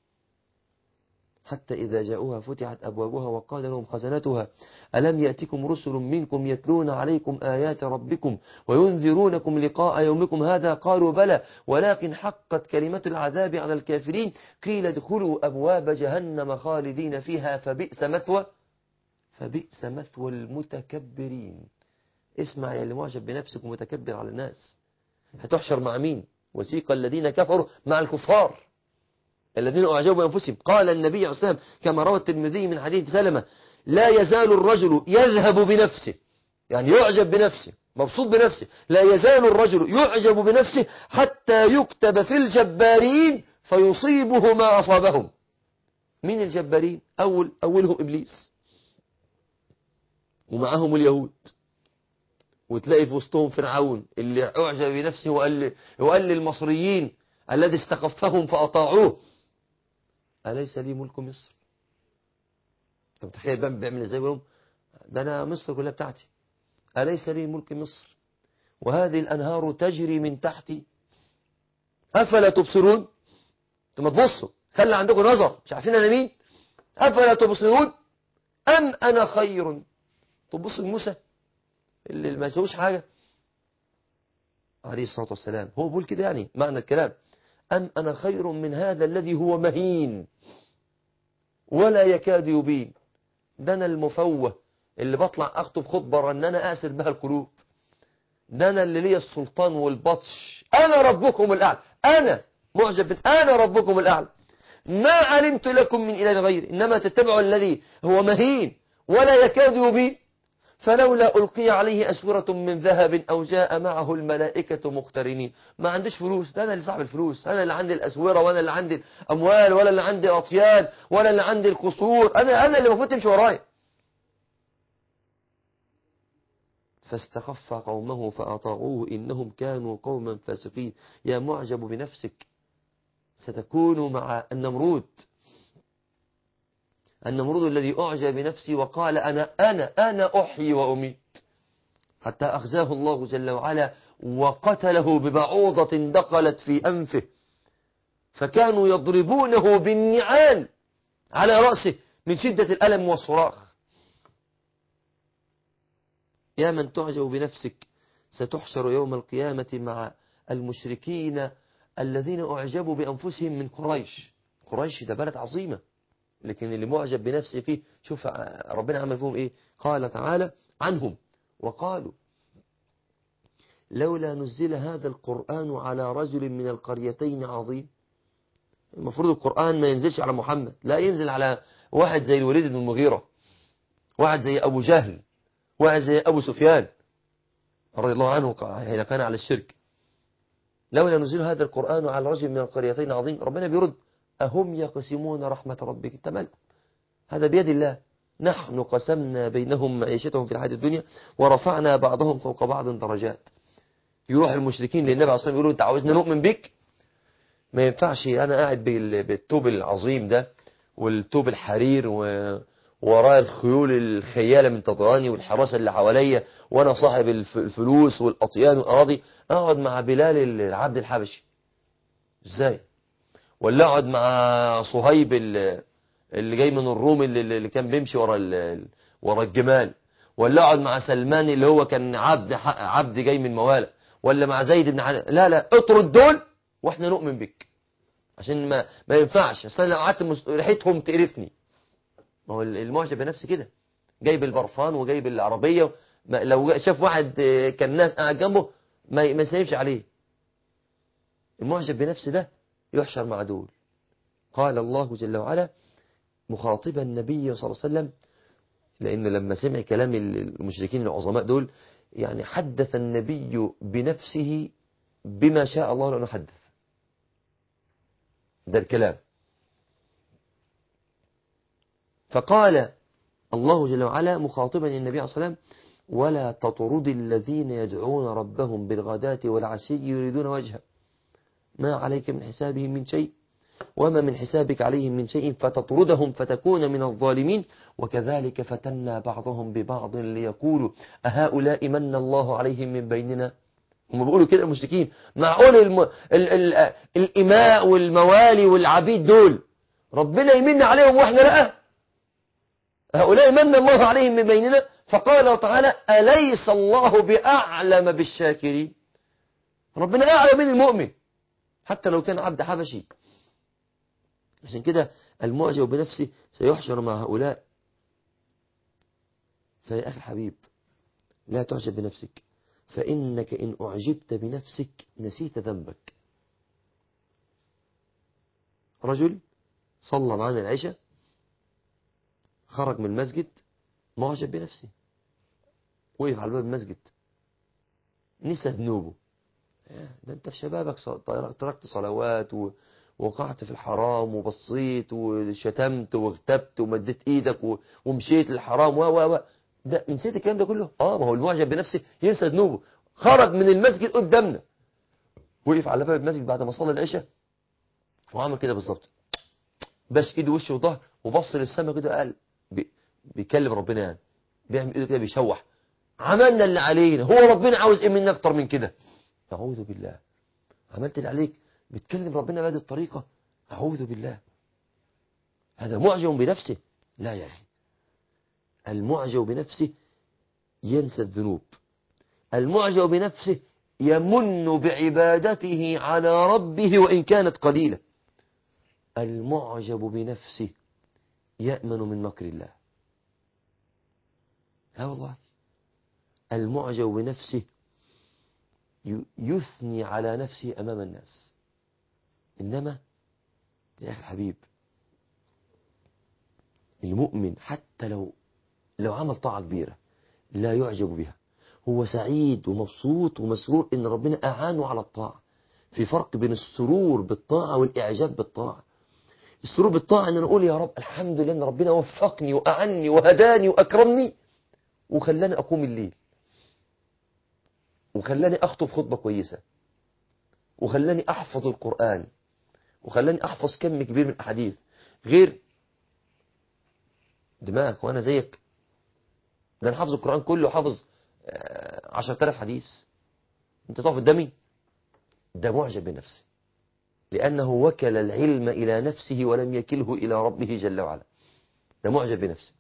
حتى إذا جاءوها فتحت أبوابها وقال لهم خزنتها ألم يأتكم رسل منكم يتلون عليكم آيات ربكم وينذرونكم لقاء يومكم هذا قالوا بلى ولكن حقت كلمة العذاب على الكافرين قيل ادخلوا أبواب جهنم خالدين فيها فبئس مثوى فبئس مثوى المتكبرين اسمع يا اللي معجب بنفسك ومتكبر على الناس هتحشر مع مين وسيق الذين كفروا مع الكفار الذين أعجبوا بأنفسهم قال النبي عليه الصلاة والسلام كما روى الترمذي من حديث سلمة لا يزال الرجل يذهب بنفسه يعني يعجب بنفسه مبسوط بنفسه لا يزال الرجل يعجب بنفسه حتى يكتب في الجبارين فيصيبه ما أصابهم مين الجبارين أول أولهم إبليس ومعهم اليهود وتلاقي في وسطهم فرعون اللي أعجب بنفسه وقال, وقال للمصريين الذي استخفهم فأطاعوه أليس لي ملك مصر انت متخيل بقى بيعمل ازاي بيقول ده انا مصر كلها بتاعتي أليس لي ملك مصر وهذه الأنهار تجري من تحتي أفلا تبصرون ثم تبصوا خلي عندكم نظر مش عارفين أنا مين أفلا تبصرون أم أنا خير تبص لموسى اللي ما يسويش حاجة عليه الصلاة والسلام هو بيقول كده يعني معنى الكلام أم أنا خير من هذا الذي هو مهين ولا يكاد يبين ده أنا المفوه اللي بطلع أخطب خطبة رنانة أسر بها القلوب ده أنا اللي ليا السلطان والبطش أنا ربكم الأعلى أنا معجب بن أنا ربكم الأعلى ما علمت لكم من إله غير إنما تتبعوا الذي هو مهين ولا يكاد يبين فلولا ألقي عليه أسورة من ذهب أو جاء معه الملائكة مقترنين ما عنديش فلوس ده أنا اللي صاحب الفلوس أنا اللي عندي الأسورة وأنا اللي عندي الأموال ولا اللي عندي الأطيان ولا اللي عندي القصور أنا أنا اللي المفروض تمشي ورايا فاستخف قومه فأطاعوه إنهم كانوا قوما فاسقين يا معجب بنفسك ستكون مع النمرود النمرود الذي أعجب بنفسه وقال أنا أنا أنا أحيي وأميت حتى أخزاه الله جل وعلا وقتله ببعوضة دخلت في أنفه فكانوا يضربونه بالنعال على رأسه من شدة الألم والصراخ يا من تعجب بنفسك ستحشر يوم القيامة مع المشركين الذين أعجبوا بأنفسهم من قريش قريش ده بلد عظيمة لكن اللي معجب بنفسه فيه شوف ربنا عمل فيهم ايه قال تعالى عنهم وقالوا لولا نزل هذا القرآن على رجل من القريتين عظيم المفروض القرآن ما ينزلش على محمد لا ينزل على واحد زي الوليد بن المغيرة واحد زي أبو جهل واحد زي أبو سفيان رضي الله عنه حين كان على الشرك لولا نزل هذا القرآن على رجل من القريتين عظيم ربنا بيرد أهم يقسمون رحمة ربك تمام هذا بيد الله نحن قسمنا بينهم معيشتهم في الحياة الدنيا ورفعنا بعضهم فوق بعض درجات يروح المشركين للنبي عليه الصلاة والسلام يقولوا انت عاوزنا نؤمن بك ما ينفعش انا قاعد بالتوب العظيم ده والتوب الحرير ووراء الخيول الخيالة من تطراني والحراسة اللي حواليا وانا صاحب الفلوس والاطيان والاراضي اقعد مع بلال العبد الحبشي ازاي ولا اقعد مع صهيب اللي جاي من الروم اللي, اللي كان بيمشي ورا ورا الجمال ولا اقعد مع سلمان اللي هو كان عبد عبد جاي من موالى ولا مع زيد بن علي لا لا اطرد دول واحنا نؤمن بك عشان ما ما ينفعش اصل لو قعدت ريحتهم تقرفني ما هو المعجب بنفسه كده جايب البرفان وجايب العربيه لو شاف واحد كان ناس قاعد جنبه ما ما يسلمش عليه المعجب بنفسه ده يحشر مع دول قال الله جل وعلا مخاطبا النبي صلى الله عليه وسلم لأنه لما سمع كلام المشركين العظماء دول يعني حدث النبي بنفسه بما شاء الله لأنه حدث ده الكلام فقال الله جل وعلا مخاطبا النبي عليه الصلاة والسلام ولا تطرد الذين يدعون ربهم بالغداة والعشي يريدون وجهه ما عليك من حسابهم من شيء وما من حسابك عليهم من شيء فتطردهم فتكون من الظالمين وكذلك فتنا بعضهم ببعض ليقولوا أهؤلاء من الله عليهم من بيننا هم بيقولوا كده المشركين معقول الم... ال... ال... الإماء والموالي والعبيد دول ربنا يمن عليهم واحنا لا هؤلاء من الله عليهم من بيننا فقال تعالى أليس الله بأعلم بالشاكرين ربنا أعلم من المؤمن حتى لو كان عبد حبشي عشان كده المعجب بنفسه سيحشر مع هؤلاء فيا أخي الحبيب لا تعجب بنفسك فإنك إن أعجبت بنفسك نسيت ذنبك رجل صلى معنا العشاء خرج من المسجد معجب بنفسه وقف على باب المسجد نسى ذنوبه ده انت في شبابك تركت صلوات و... وقعت في الحرام وبصيت وشتمت واغتبت ومديت ايدك و... ومشيت للحرام و و و ده نسيت الكلام ده كله اه ما هو المعجب بنفسه ينسى ذنوبه خرج من المسجد قدامنا وقف على باب المسجد بعد ما صلى العشاء وعمل كده بالظبط بس ايده وشه وظهر وبص للسماء كده قال بي... بيكلم ربنا يعني بيعمل ايده كده بيشوح عملنا اللي علينا هو ربنا عاوز ايه منا اكتر من كده اعوذ بالله عملت اللي عليك بتكلم ربنا بهذه الطريقة اعوذ بالله هذا معجب بنفسه لا يا اخي المعجب بنفسه ينسى الذنوب المعجب بنفسه يمن بعبادته على ربه وإن كانت قليلة المعجب بنفسه يأمن من مكر الله لا والله المعجب بنفسه يثني على نفسه أمام الناس إنما يا أخي الحبيب المؤمن حتى لو لو عمل طاعة كبيرة لا يعجب بها هو سعيد ومبسوط ومسرور إن ربنا أعانه على الطاعة في فرق بين السرور بالطاعة والإعجاب بالطاعة السرور بالطاعة أن نقول يا رب الحمد لله أن ربنا وفقني وأعني وهداني وأكرمني وخلاني أقوم الليل وخلاني أخطب خطبة كويسة وخلاني أحفظ القرآن وخلاني أحفظ كم كبير من الأحاديث غير دماغ وأنا زيك ده أنا حافظ القرآن كله حافظ عشرة آلاف حديث أنت تقف قدامي ده معجب بنفسه لأنه وكل العلم إلى نفسه ولم يكله إلى ربه جل وعلا ده معجب بنفسه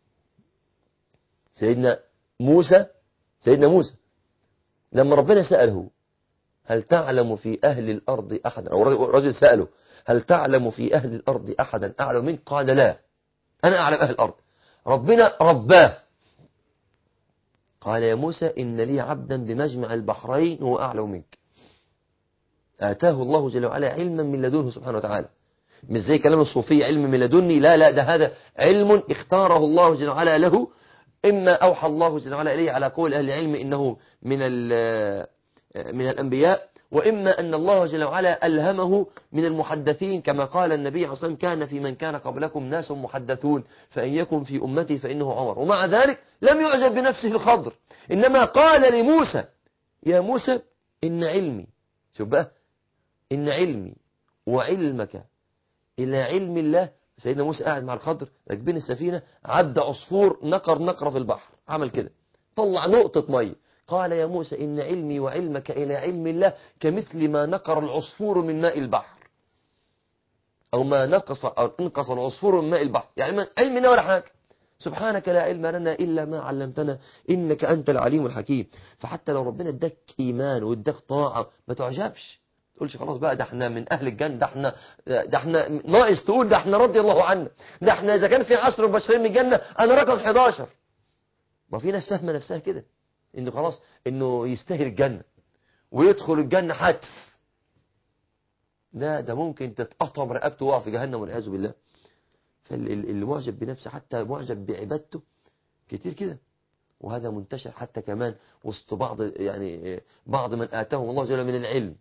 سيدنا موسى سيدنا موسى لما ربنا سأله هل تعلم في أهل الأرض أحدا أو رجل سأله هل تعلم في أهل الأرض أحدا أعلم منك قال لا أنا أعلم أهل الأرض ربنا رباه قال يا موسى إن لي عبدا بمجمع البحرين هو أعلم منك آتاه الله جل وعلا علما من لدنه سبحانه وتعالى مش زي كلام الصوفية علم من لدني لا لا ده هذا علم اختاره الله جل وعلا له إما أوحى الله جل وعلا إليه على قول أهل العلم إنه من من الأنبياء وإما أن الله جل وعلا ألهمه من المحدثين كما قال النبي عليه الصلاة والسلام كان في من كان قبلكم ناس محدثون فإن يكن في أمتي فإنه عمر ومع ذلك لم يعجب بنفسه الخضر إنما قال لموسى يا موسى إن علمي شوف بقى إن علمي وعلمك إلى علم الله سيدنا موسى قاعد مع الخضر راكبين السفينة عدى عصفور نقر نقرة في البحر عمل كده طلع نقطة مية قال يا موسى إن علمي وعلمك إلى علم الله كمثل ما نقر العصفور من ماء البحر أو ما نقص أو انقص العصفور من ماء البحر يعني ما علمنا ولا حاجة سبحانك لا علم لنا إلا ما علمتنا إنك أنت العليم الحكيم فحتى لو ربنا اداك إيمان واداك طاعة ما تعجبش تقولش خلاص بقى ده احنا من أهل الجنة ده احنا ده احنا ناقص تقول ده احنا رضي الله عنا ده احنا إذا كان في عشر مبشرين من الجنة أنا رقم 11 ما في ناس فاهمة نفسها كده إنه خلاص إنه يستاهل الجنة ويدخل الجنة حتف لا ده ممكن تتقطم رقبته وقع في جهنم والعياذ بالله فاللي معجب بنفسه حتى معجب بعبادته كتير كده وهذا منتشر حتى كمان وسط بعض يعني بعض من آتاهم الله جل من العلم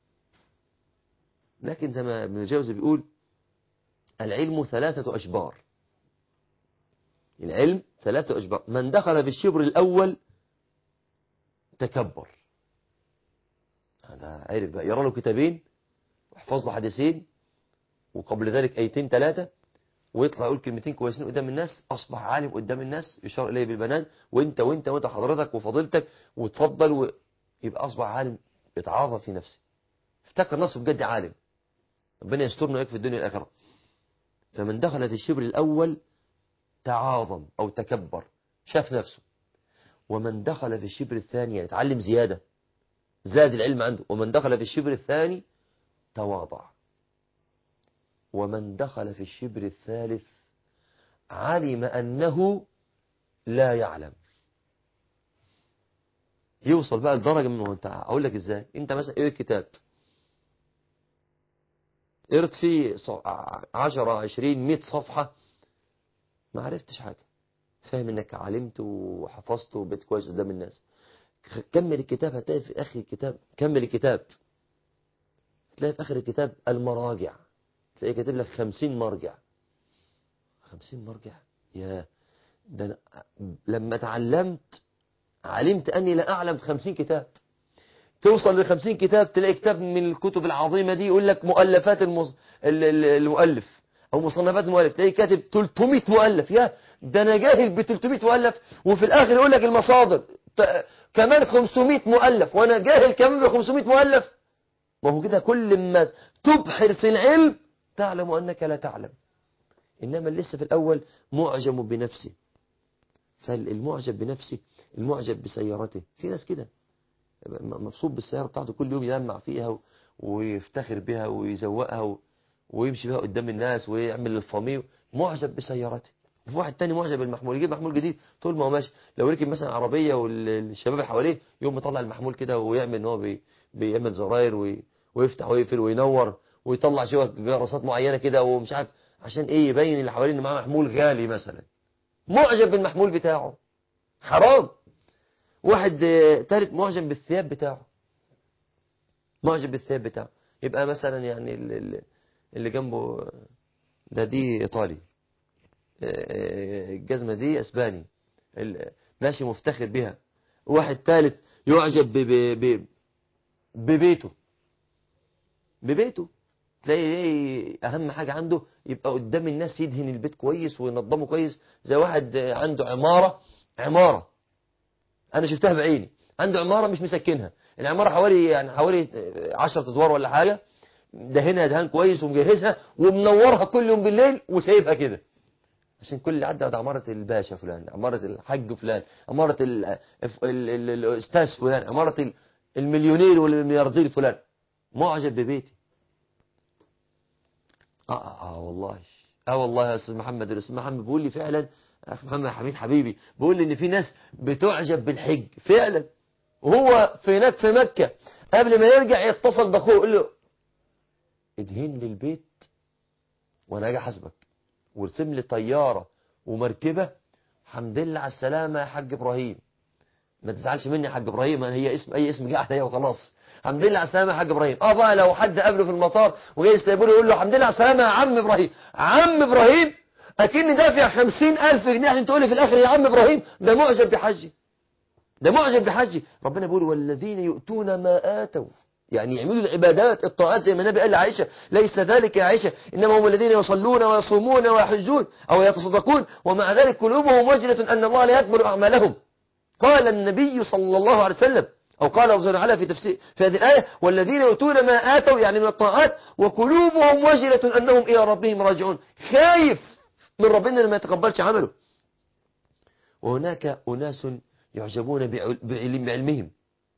لكن زي ما ابن الجوزي بيقول العلم ثلاثة أشبار العلم ثلاثة أشبار من دخل في الشبر الأول تكبر هذا عرف بقى يرى له كتابين ويحفظ له حديثين وقبل ذلك ايتين ثلاثة ويطلع يقول كلمتين كويسين قدام الناس أصبح عالم قدام الناس يشار إليه بالبنان وانت وانت وانت حضرتك وفضيلتك وتفضل ويبقى أصبح عالم يتعاظم في نفسه افتكر نفسه بجد عالم ربنا يسترنا ويكفي الدنيا والآخرة فمن دخل في الشبر الأول تعاظم أو تكبر شاف نفسه ومن دخل في الشبر الثاني يعني اتعلم زيادة زاد العلم عنده ومن دخل في الشبر الثاني تواضع ومن دخل في الشبر الثالث علم أنه لا يعلم يوصل بقى لدرجة من انت أقول لك إزاي أنت مثلا إيه كتاب قرت فيه عشرة عشرين مئة صفحة ما عرفتش حاجة فاهم انك علمت وحفظت وبقيت كويس قدام الناس كمل الكتاب هتلاقي في اخر الكتاب كمل الكتاب تلاقي في اخر الكتاب المراجع تلاقي كاتب لك خمسين مرجع خمسين مرجع يا ده أنا لما تعلمت علمت أني لا أعلم خمسين كتاب توصل لخمسين كتاب تلاقي كتاب من الكتب العظيمة دي يقول لك مؤلفات المص... المؤلف أو مصنفات المؤلف تلاقي كاتب 300 مؤلف يا ده أنا جاهل ب 300 مؤلف وفي الآخر يقول لك المصادر ت... كمان 500 مؤلف وأنا جاهل كمان ب 500 مؤلف ما هو كده كل ما تبحر في العلم تعلم أنك لا تعلم إنما لسه في الأول معجم بنفسه فالمعجب بنفسه المعجب بسيارته في ناس كده مبسوط بالسيارة بتاعته كل يوم يلمع فيها ويفتخر بها ويزوقها ويمشي بها قدام الناس ويعمل الفامي معجب بسيارته وفي واحد تاني معجب بالمحمول يجيب محمول جديد طول ما هو ماشي لو ركب مثلا عربية والشباب حواليه يوم مطلع المحمول كده ويعمل ان هو بي بيعمل زراير ويفتح ويقفل وينور ويطلع شوية جراسات معينة كده ومش عارف عشان ايه يبين اللي حواليه ان معاه محمول غالي مثلا معجب بالمحمول بتاعه حرام واحد تالت معجب بالثياب بتاعه معجب بالثياب بتاعه يبقى مثلا يعني اللي جنبه ده دي ايطالي الجزمة دي اسباني ماشي مفتخر بها واحد تالت يعجب ببيته ببيته تلاقي اهم حاجة عنده يبقى قدام الناس يدهن البيت كويس وينظمه كويس زي واحد عنده عمارة عمارة انا شفتها بعيني عنده عمارة مش مسكنها العمارة حوالي يعني حوالي 10 ادوار ولا حاجة دهنها دهان كويس ومجهزها ومنورها كل يوم بالليل وسايبها كده عشان كل اللي عدى ده عمارة الباشا فلان عمارة الحج فلان عمارة الاستاذ فلان عمارة المليونير والملياردير فلان معجب ببيتي آه, آه والله اه والله يا استاذ محمد الاستاذ محمد بيقول لي فعلا اخ محمد حميد حبيبي بيقول لي ان في ناس بتعجب بالحج فعلا وهو في هناك في مكة قبل ما يرجع يتصل باخوه يقول له ادهن لي البيت وانا اجي احاسبك وارسم لي طيارة ومركبة الحمد لله على السلامة يا حاج ابراهيم ما تزعلش مني يا حاج ابراهيم هي اسم اي اسم جه عليا وخلاص الحمد لله على السلامة يا حاج ابراهيم اه بقى لو حد قابله في المطار وجاي يستقبله يقول له الحمد لله على السلامة يا عم ابراهيم عم ابراهيم اكني دافع خمسين الف جنيه عشان تقول لي في الاخر يا عم ابراهيم ده معجب بحجي ده معجب بحجي ربنا بيقول والذين يؤتون ما آتوا يعني يعملوا العبادات الطاعات زي ما النبي قال لعائشة ليس ذلك يا عائشة إنما هم الذين يصلون ويصومون ويحجون أو يتصدقون ومع ذلك قلوبهم وجلة أن الله لا يقبل أعمالهم قال النبي صلى الله عليه وسلم أو قال الله تعالى في تفسير في هذه الآية والذين يؤتون ما آتوا يعني من الطاعات وقلوبهم وجلة أنهم إلى ربهم راجعون خايف من ربنا لما يتقبلش عمله وهناك أناس يعجبون بعلم بعلمهم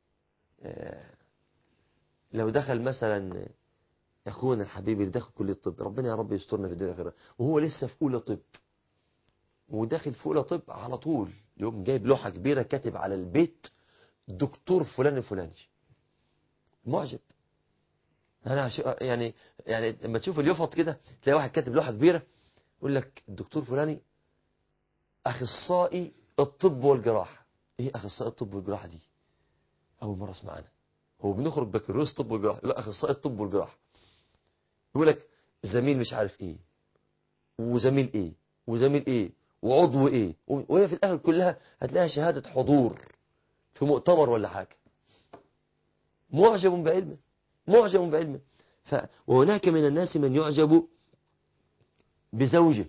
لو دخل مثلا أخونا الحبيب اللي دخل كلية الطب ربنا يا رب يسترنا في الدنيا الآخرة وهو لسه في أولى طب وداخل في أولى طب على طول يوم جايب لوحة كبيرة كاتب على البيت دكتور فلان الفلاني معجب أنا يعني يعني لما تشوف اليفط كده تلاقي واحد كاتب لوحة كبيرة يقول لك الدكتور فلاني أخصائي الطب والجراحة إيه أخصائي الطب والجراحة دي أول مرة أسمع عنها هو بنخرج بكالوريوس طب والجراحة لا أخصائي الطب والجراحة يقول لك زميل مش عارف إيه وزميل إيه وزميل إيه وعضو إيه وهي في الآخر كلها هتلاقيها شهادة حضور في مؤتمر ولا حاجة معجب بعلمه معجب بعلمه ف... وهناك من الناس من يعجب بزوجه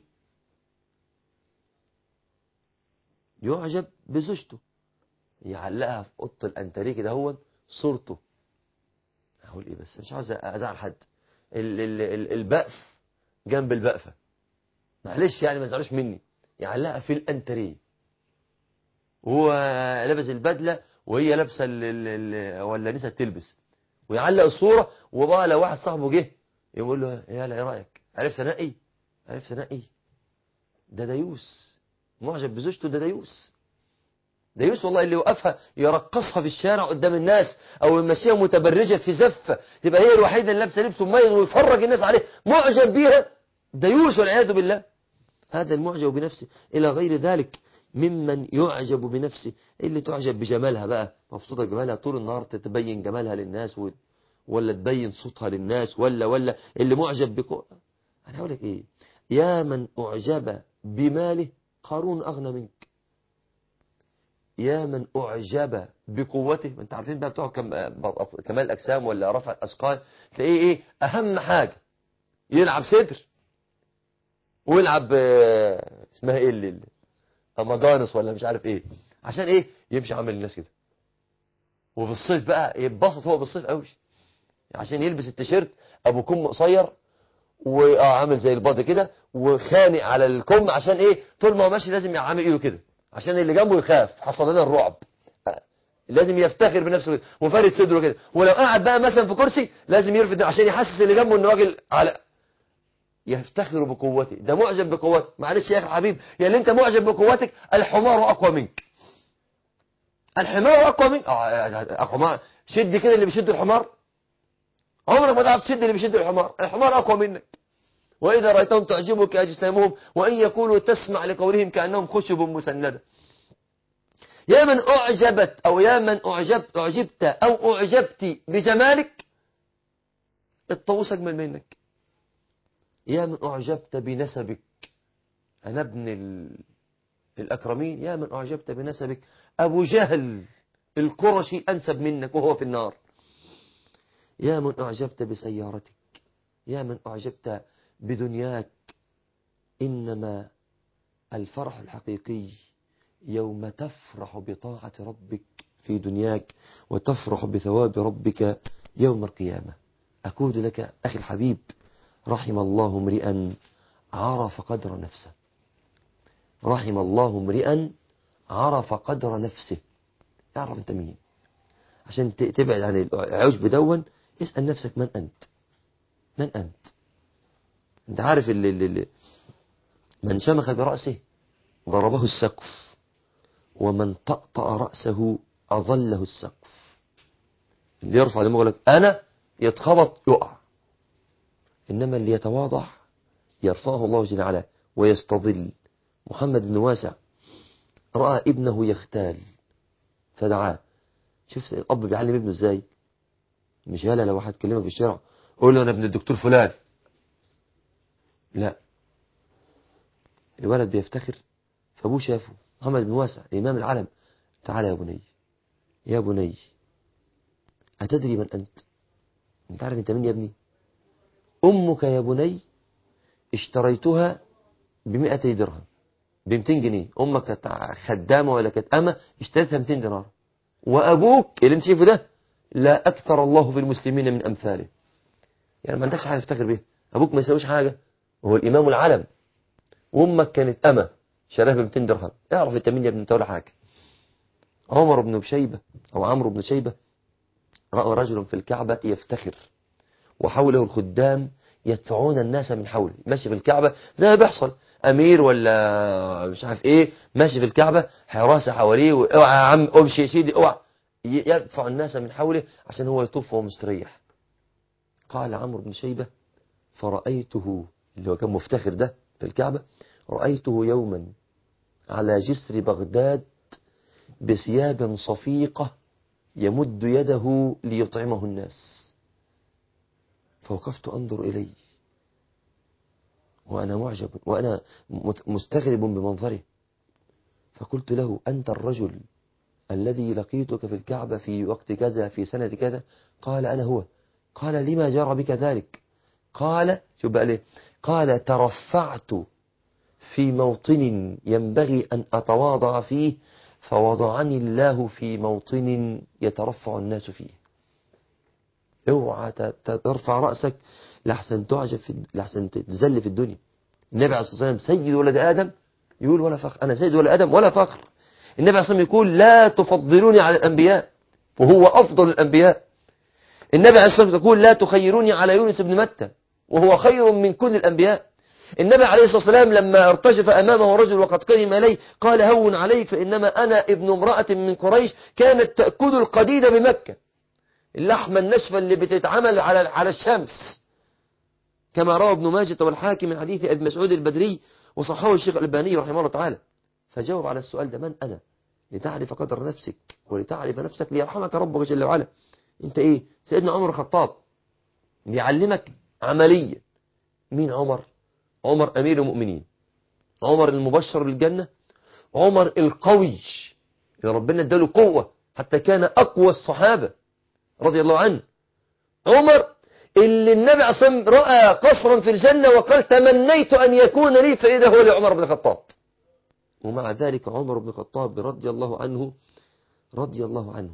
يعجب بزوجته يعلقها في اوضه الانتريه كده هو صورته هقول ايه بس مش عاوز ازعل حد ال ال ال البقف جنب البقفه معلش يعني ما تزعلوش مني يعلقها في الانتريه وهو لابس البدله وهي لابسه ولا نسى تلبس ويعلق الصوره وبقى لو واحد صاحبه جه يقول له يا لا ايه رايك عرفت انقي عرفت انقي ده ديوس معجب بزوجته ده ديوس ديوس والله اللي يوقفها يرقصها في الشارع قدام الناس او يمشيها متبرجه في زفه تبقى هي الوحيده اللي لابسه لبس مميز ويفرج الناس عليه معجب بيها ديوس والعياذ بالله هذا المعجب بنفسه الى غير ذلك ممن يعجب بنفسه اللي تعجب بجمالها بقى مبسوطة بجمالها طول النهار تتبين جمالها للناس و... ولا تبين صوتها للناس ولا ولا اللي معجب بكو أنا أقول لك إيه يا من أعجب بماله قارون أغنى منك يا من أعجب بقوته ما انت عارفين بقى بتوع كم... كمال الأجسام ولا رفع الأثقال تلاقيه إيه أهم حاجة يلعب صدر ويلعب اسمها إيه اللي مجانس ولا مش عارف إيه عشان إيه يمشي عامل الناس كده وفي الصيف بقى يتبسط هو بالصيف قوي عشان يلبس التيشيرت ابو كم قصير وعامل زي الباضي كده وخانق على الكم عشان ايه طول ما هو ماشي لازم يعمل ايده كده عشان اللي جنبه يخاف حصل لنا الرعب لازم يفتخر بنفسه كده وفارد صدره كده ولو قاعد بقى مثلا في كرسي لازم يرفد عشان يحسس اللي جنبه ان راجل على يفتخر بقوته ده معجب بقوته معلش يا اخي الحبيب يا اللي انت معجب بقوتك الحمار اقوى منك الحمار اقوى منك اه حمار شد كده اللي بيشد الحمار عمرك ما تعرف تشد اللي بيشد الحمار الحمار أقوى منك وإذا رأيتهم تعجبك أجسامهم وإن يكونوا تسمع لقولهم كأنهم خشب مسندة يا من أعجبت أو يا من أعجبت, أعجبت أو أعجبت بجمالك الطاووس أجمل منك يا من أعجبت بنسبك أنا ابن الأكرمين يا من أعجبت بنسبك أبو جهل القرشي أنسب منك وهو في النار يا من أعجبت بسيارتك يا من أعجبت بدنياك إنما الفرح الحقيقي يوم تفرح بطاعة ربك في دنياك وتفرح بثواب ربك يوم القيامة أقول لك أخي الحبيب رحم الله امرئا عرف قدر نفسه رحم الله امرئا عرف قدر نفسه اعرف انت مين عشان تبعد عن العجب دون اسأل نفسك من أنت من أنت أنت عارف اللي, اللي من شمخ برأسه ضربه السقف ومن طأطأ رأسه أظله السقف اللي يرفع دماغه لك أنا يتخبط يقع إنما اللي يتواضع يرفعه الله جل وعلا ويستظل محمد بن واسع رأى ابنه يختال فدعاه شوف الأب بيعلم ابنه ازاي مش يالا لو واحد كلمه في الشارع قول له انا ابن الدكتور فلان لا الولد بيفتخر فابوه شافه محمد بن واسع الامام العالم تعالى يا بني يا بني أتدري من أنت أنت عارف أنت مين يا ابني أمك يا بني اشتريتها بمئتي درهم بمتين جنيه أمك كانت خدامة ولا كانت أمة اشتريتها 200 دينار وأبوك اللي انت شايفه ده لا أكثر الله في المسلمين من أمثاله يعني ما عندكش حاجة تفتخر بيها أبوك ما يسويش حاجة وهو الإمام العلم وأمك كانت أمة شراها ب 200 درهم اعرف أنت مين يا ابن ولا حاجة عمر بن شيبة أو عمرو بن شيبة رأى رجل في الكعبة يفتخر وحوله الخدام يدفعون الناس من حوله ماشي في الكعبة زي ما بيحصل أمير ولا مش عارف إيه ماشي في الكعبة حراسة حواليه اوعى يا عم امشي يا سيدي اوعى يدفع الناس من حوله عشان هو يطوف وهو مستريح قال عمرو بن شيبة فرأيته اللي هو كان مفتخر ده في الكعبة رأيته يوما على جسر بغداد بثياب صفيقة يمد يده ليطعمه الناس فوقفت أنظر إليه وأنا معجب وأنا مستغرب بمنظره فقلت له أنت الرجل الذي لقيتك في الكعبة في وقت كذا في سنة كذا قال أنا هو قال لما جرى بك ذلك قال شوف بقى ليه قال ترفعت في موطن ينبغي أن أتواضع فيه فوضعني الله في موطن يترفع الناس فيه اوعى ترفع رأسك لحسن تعجب في لحسن تتذل في الدنيا النبي عليه الصلاة والسلام سيد ولد آدم يقول ولا فخر أنا سيد ولد آدم ولا فخر النبي عليه الصلاة والسلام يقول لا تفضلوني على الأنبياء وهو أفضل الأنبياء النبي عليه الصلاة والسلام يقول لا تخيروني على يونس بن متى وهو خير من كل الأنبياء النبي عليه الصلاة والسلام لما ارتجف أمامه رجل وقد قدم إليه قال هون عليك فإنما أنا ابن امرأة من قريش كانت تأكل القديد بمكة اللحمة النشفة اللي بتتعمل على على الشمس كما روى ابن ماجه والحاكم من حديث أبي مسعود البدري وصححه الشيخ الألباني رحمه الله تعالى فجاوب على السؤال ده من أنا لتعرف قدر نفسك ولتعرف نفسك ليرحمك ربك جل وعلا انت ايه سيدنا عمر الخطاب بيعلمك عمليا مين عمر عمر أمير المؤمنين عمر المبشر بالجنة عمر القوي اللي ربنا اداله قوة حتى كان أقوى الصحابة رضي الله عنه عمر اللي النبي عصم رأى قصرا في الجنة وقال تمنيت أن يكون لي فإذا هو لعمر بن الخطاب ومع ذلك عمر بن الخطاب رضي الله عنه رضي الله عنه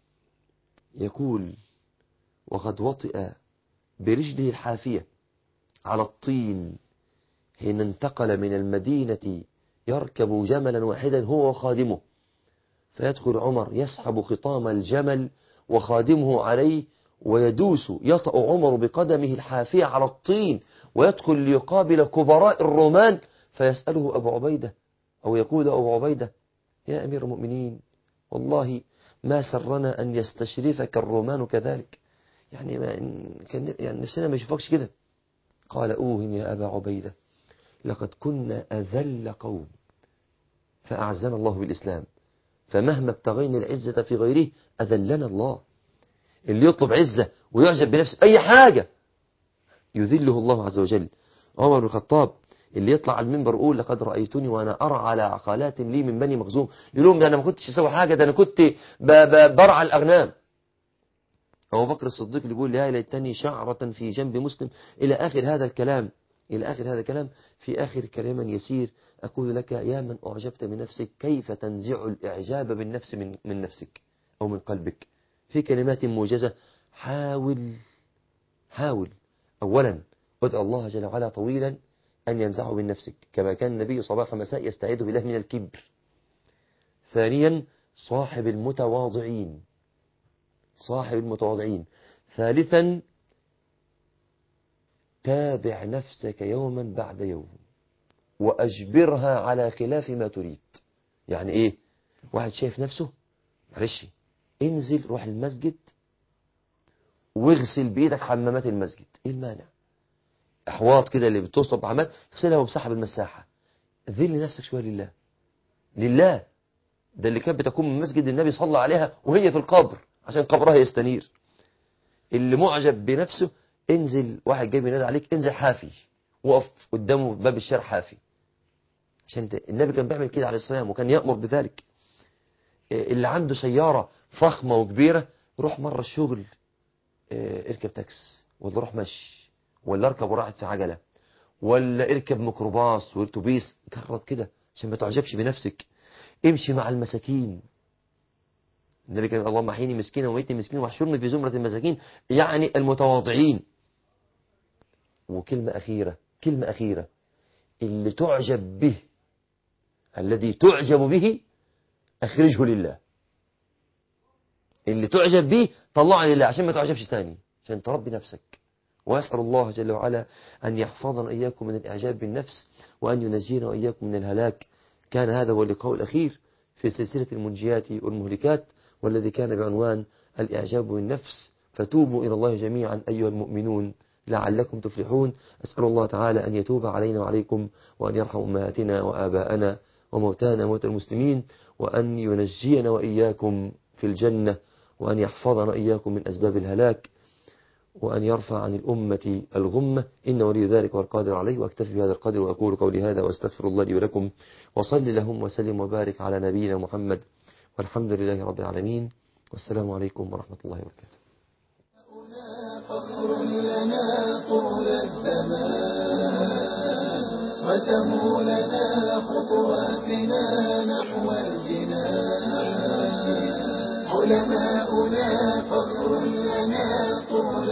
يقول وقد وطئ برجله الحافية على الطين حين انتقل من المدينة يركب جملا واحدا هو وخادمه فيدخل عمر يسحب خطام الجمل وخادمه عليه ويدوس يطأ عمر بقدمه الحافية على الطين ويدخل ليقابل كبراء الرومان فيسأله أبو عبيدة أو يقول أبو عبيدة يا أمير المؤمنين والله ما سرنا أن يستشرفك الرومان كذلك يعني ما كان يعني نفسنا ما يشوفكش كده قال أوهم يا أبا عبيدة لقد كنا أذل قوم فأعزنا الله بالإسلام فمهما ابتغينا العزة في غيره أذلنا الله اللي يطلب عزة ويعجب بنفسه أي حاجة يذله الله عز وجل عمر بن الخطاب اللي يطلع على المنبر يقول لقد رأيتني وأنا أرى على عقالات لي من بني مخزوم يقول لهم ده أنا ما كنتش أسوي حاجة ده أنا كنت برعى الأغنام أبو بكر الصديق اللي بيقول يا ليتني شعرة في جنب مسلم إلى آخر هذا الكلام إلى آخر هذا الكلام في آخر كلام يسير أقول لك يا من أعجبت بنفسك كيف تنزع الإعجاب بالنفس من, من نفسك أو من قلبك في كلمات موجزة حاول حاول أولا ادعو الله جل وعلا طويلا أن ينزعه من نفسك كما كان النبي صباح مساء يستعيذ بالله من الكبر ثانيا صاحب المتواضعين صاحب المتواضعين ثالثا تابع نفسك يوما بعد يوم وأجبرها على خلاف ما تريد يعني إيه واحد شايف نفسه معلش انزل روح المسجد واغسل بإيدك حمامات المسجد إيه المانع أحواض كده اللي بتصب عمال اغسلها وامسحها بالمساحة ذل نفسك شوية لله لله ده اللي كانت بتكون من مسجد النبي صلى عليها وهي في القبر عشان قبرها يستنير اللي معجب بنفسه انزل واحد جاي بينادي عليك انزل حافي وقف قدامه باب الشارع حافي عشان النبي كان بيعمل كده عليه السلام وكان يأمر بذلك اللي عنده سيارة فخمة وكبيرة روح مرة الشغل اركب تاكس ولا روح مشي ولا اركب وراحت في عجلة ولا اركب ميكروباص واتوبيس جرب كده عشان ما تعجبش بنفسك امشي مع المساكين النبي كان اللهم احيني مسكينا وميتني مسكين واحشرني في زمرة المساكين يعني المتواضعين وكلمة أخيرة كلمة أخيرة اللي تعجب به الذي تعجب به أخرجه لله اللي تعجب به طلعه لله عشان ما تعجبش تاني عشان تربي نفسك وأسأل الله جل وعلا أن يحفظنا إياكم من الإعجاب بالنفس وأن ينجينا وإياكم من الهلاك كان هذا هو اللقاء الأخير في سلسلة المنجيات والمهلكات والذي كان بعنوان الإعجاب بالنفس فتوبوا إلى الله جميعا أيها المؤمنون لعلكم تفلحون أسأل الله تعالى أن يتوب علينا وعليكم وأن يرحم أمهاتنا وآباءنا وموتانا موتى المسلمين وأن ينجينا وإياكم في الجنة وأن يحفظنا إياكم من أسباب الهلاك وأن يرفع عن الأمة الغمة إن ولي ذلك والقادر عليه وأكتفي بهذا القدر وأقول قولي هذا وأستغفر الله لي ولكم وصل لهم وسلم وبارك على نبينا محمد والحمد لله رب العالمين والسلام عليكم ورحمة الله وبركاته فخر لنا طول الزمان رسموا لنا خطواتنا نحو الجنان علماؤنا فخر لنا طول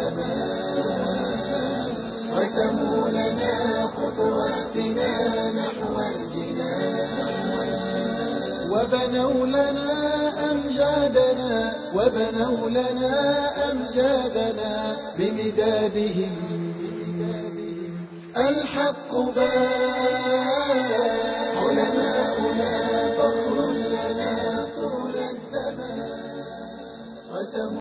الزمان رسموا لنا خطواتنا نحو الجنان وبنوا لنا أمجادنا وبنوا لنا أمجادنا بمدادهم الحق بان علماؤنا فخر لنا طول الزمان رسموا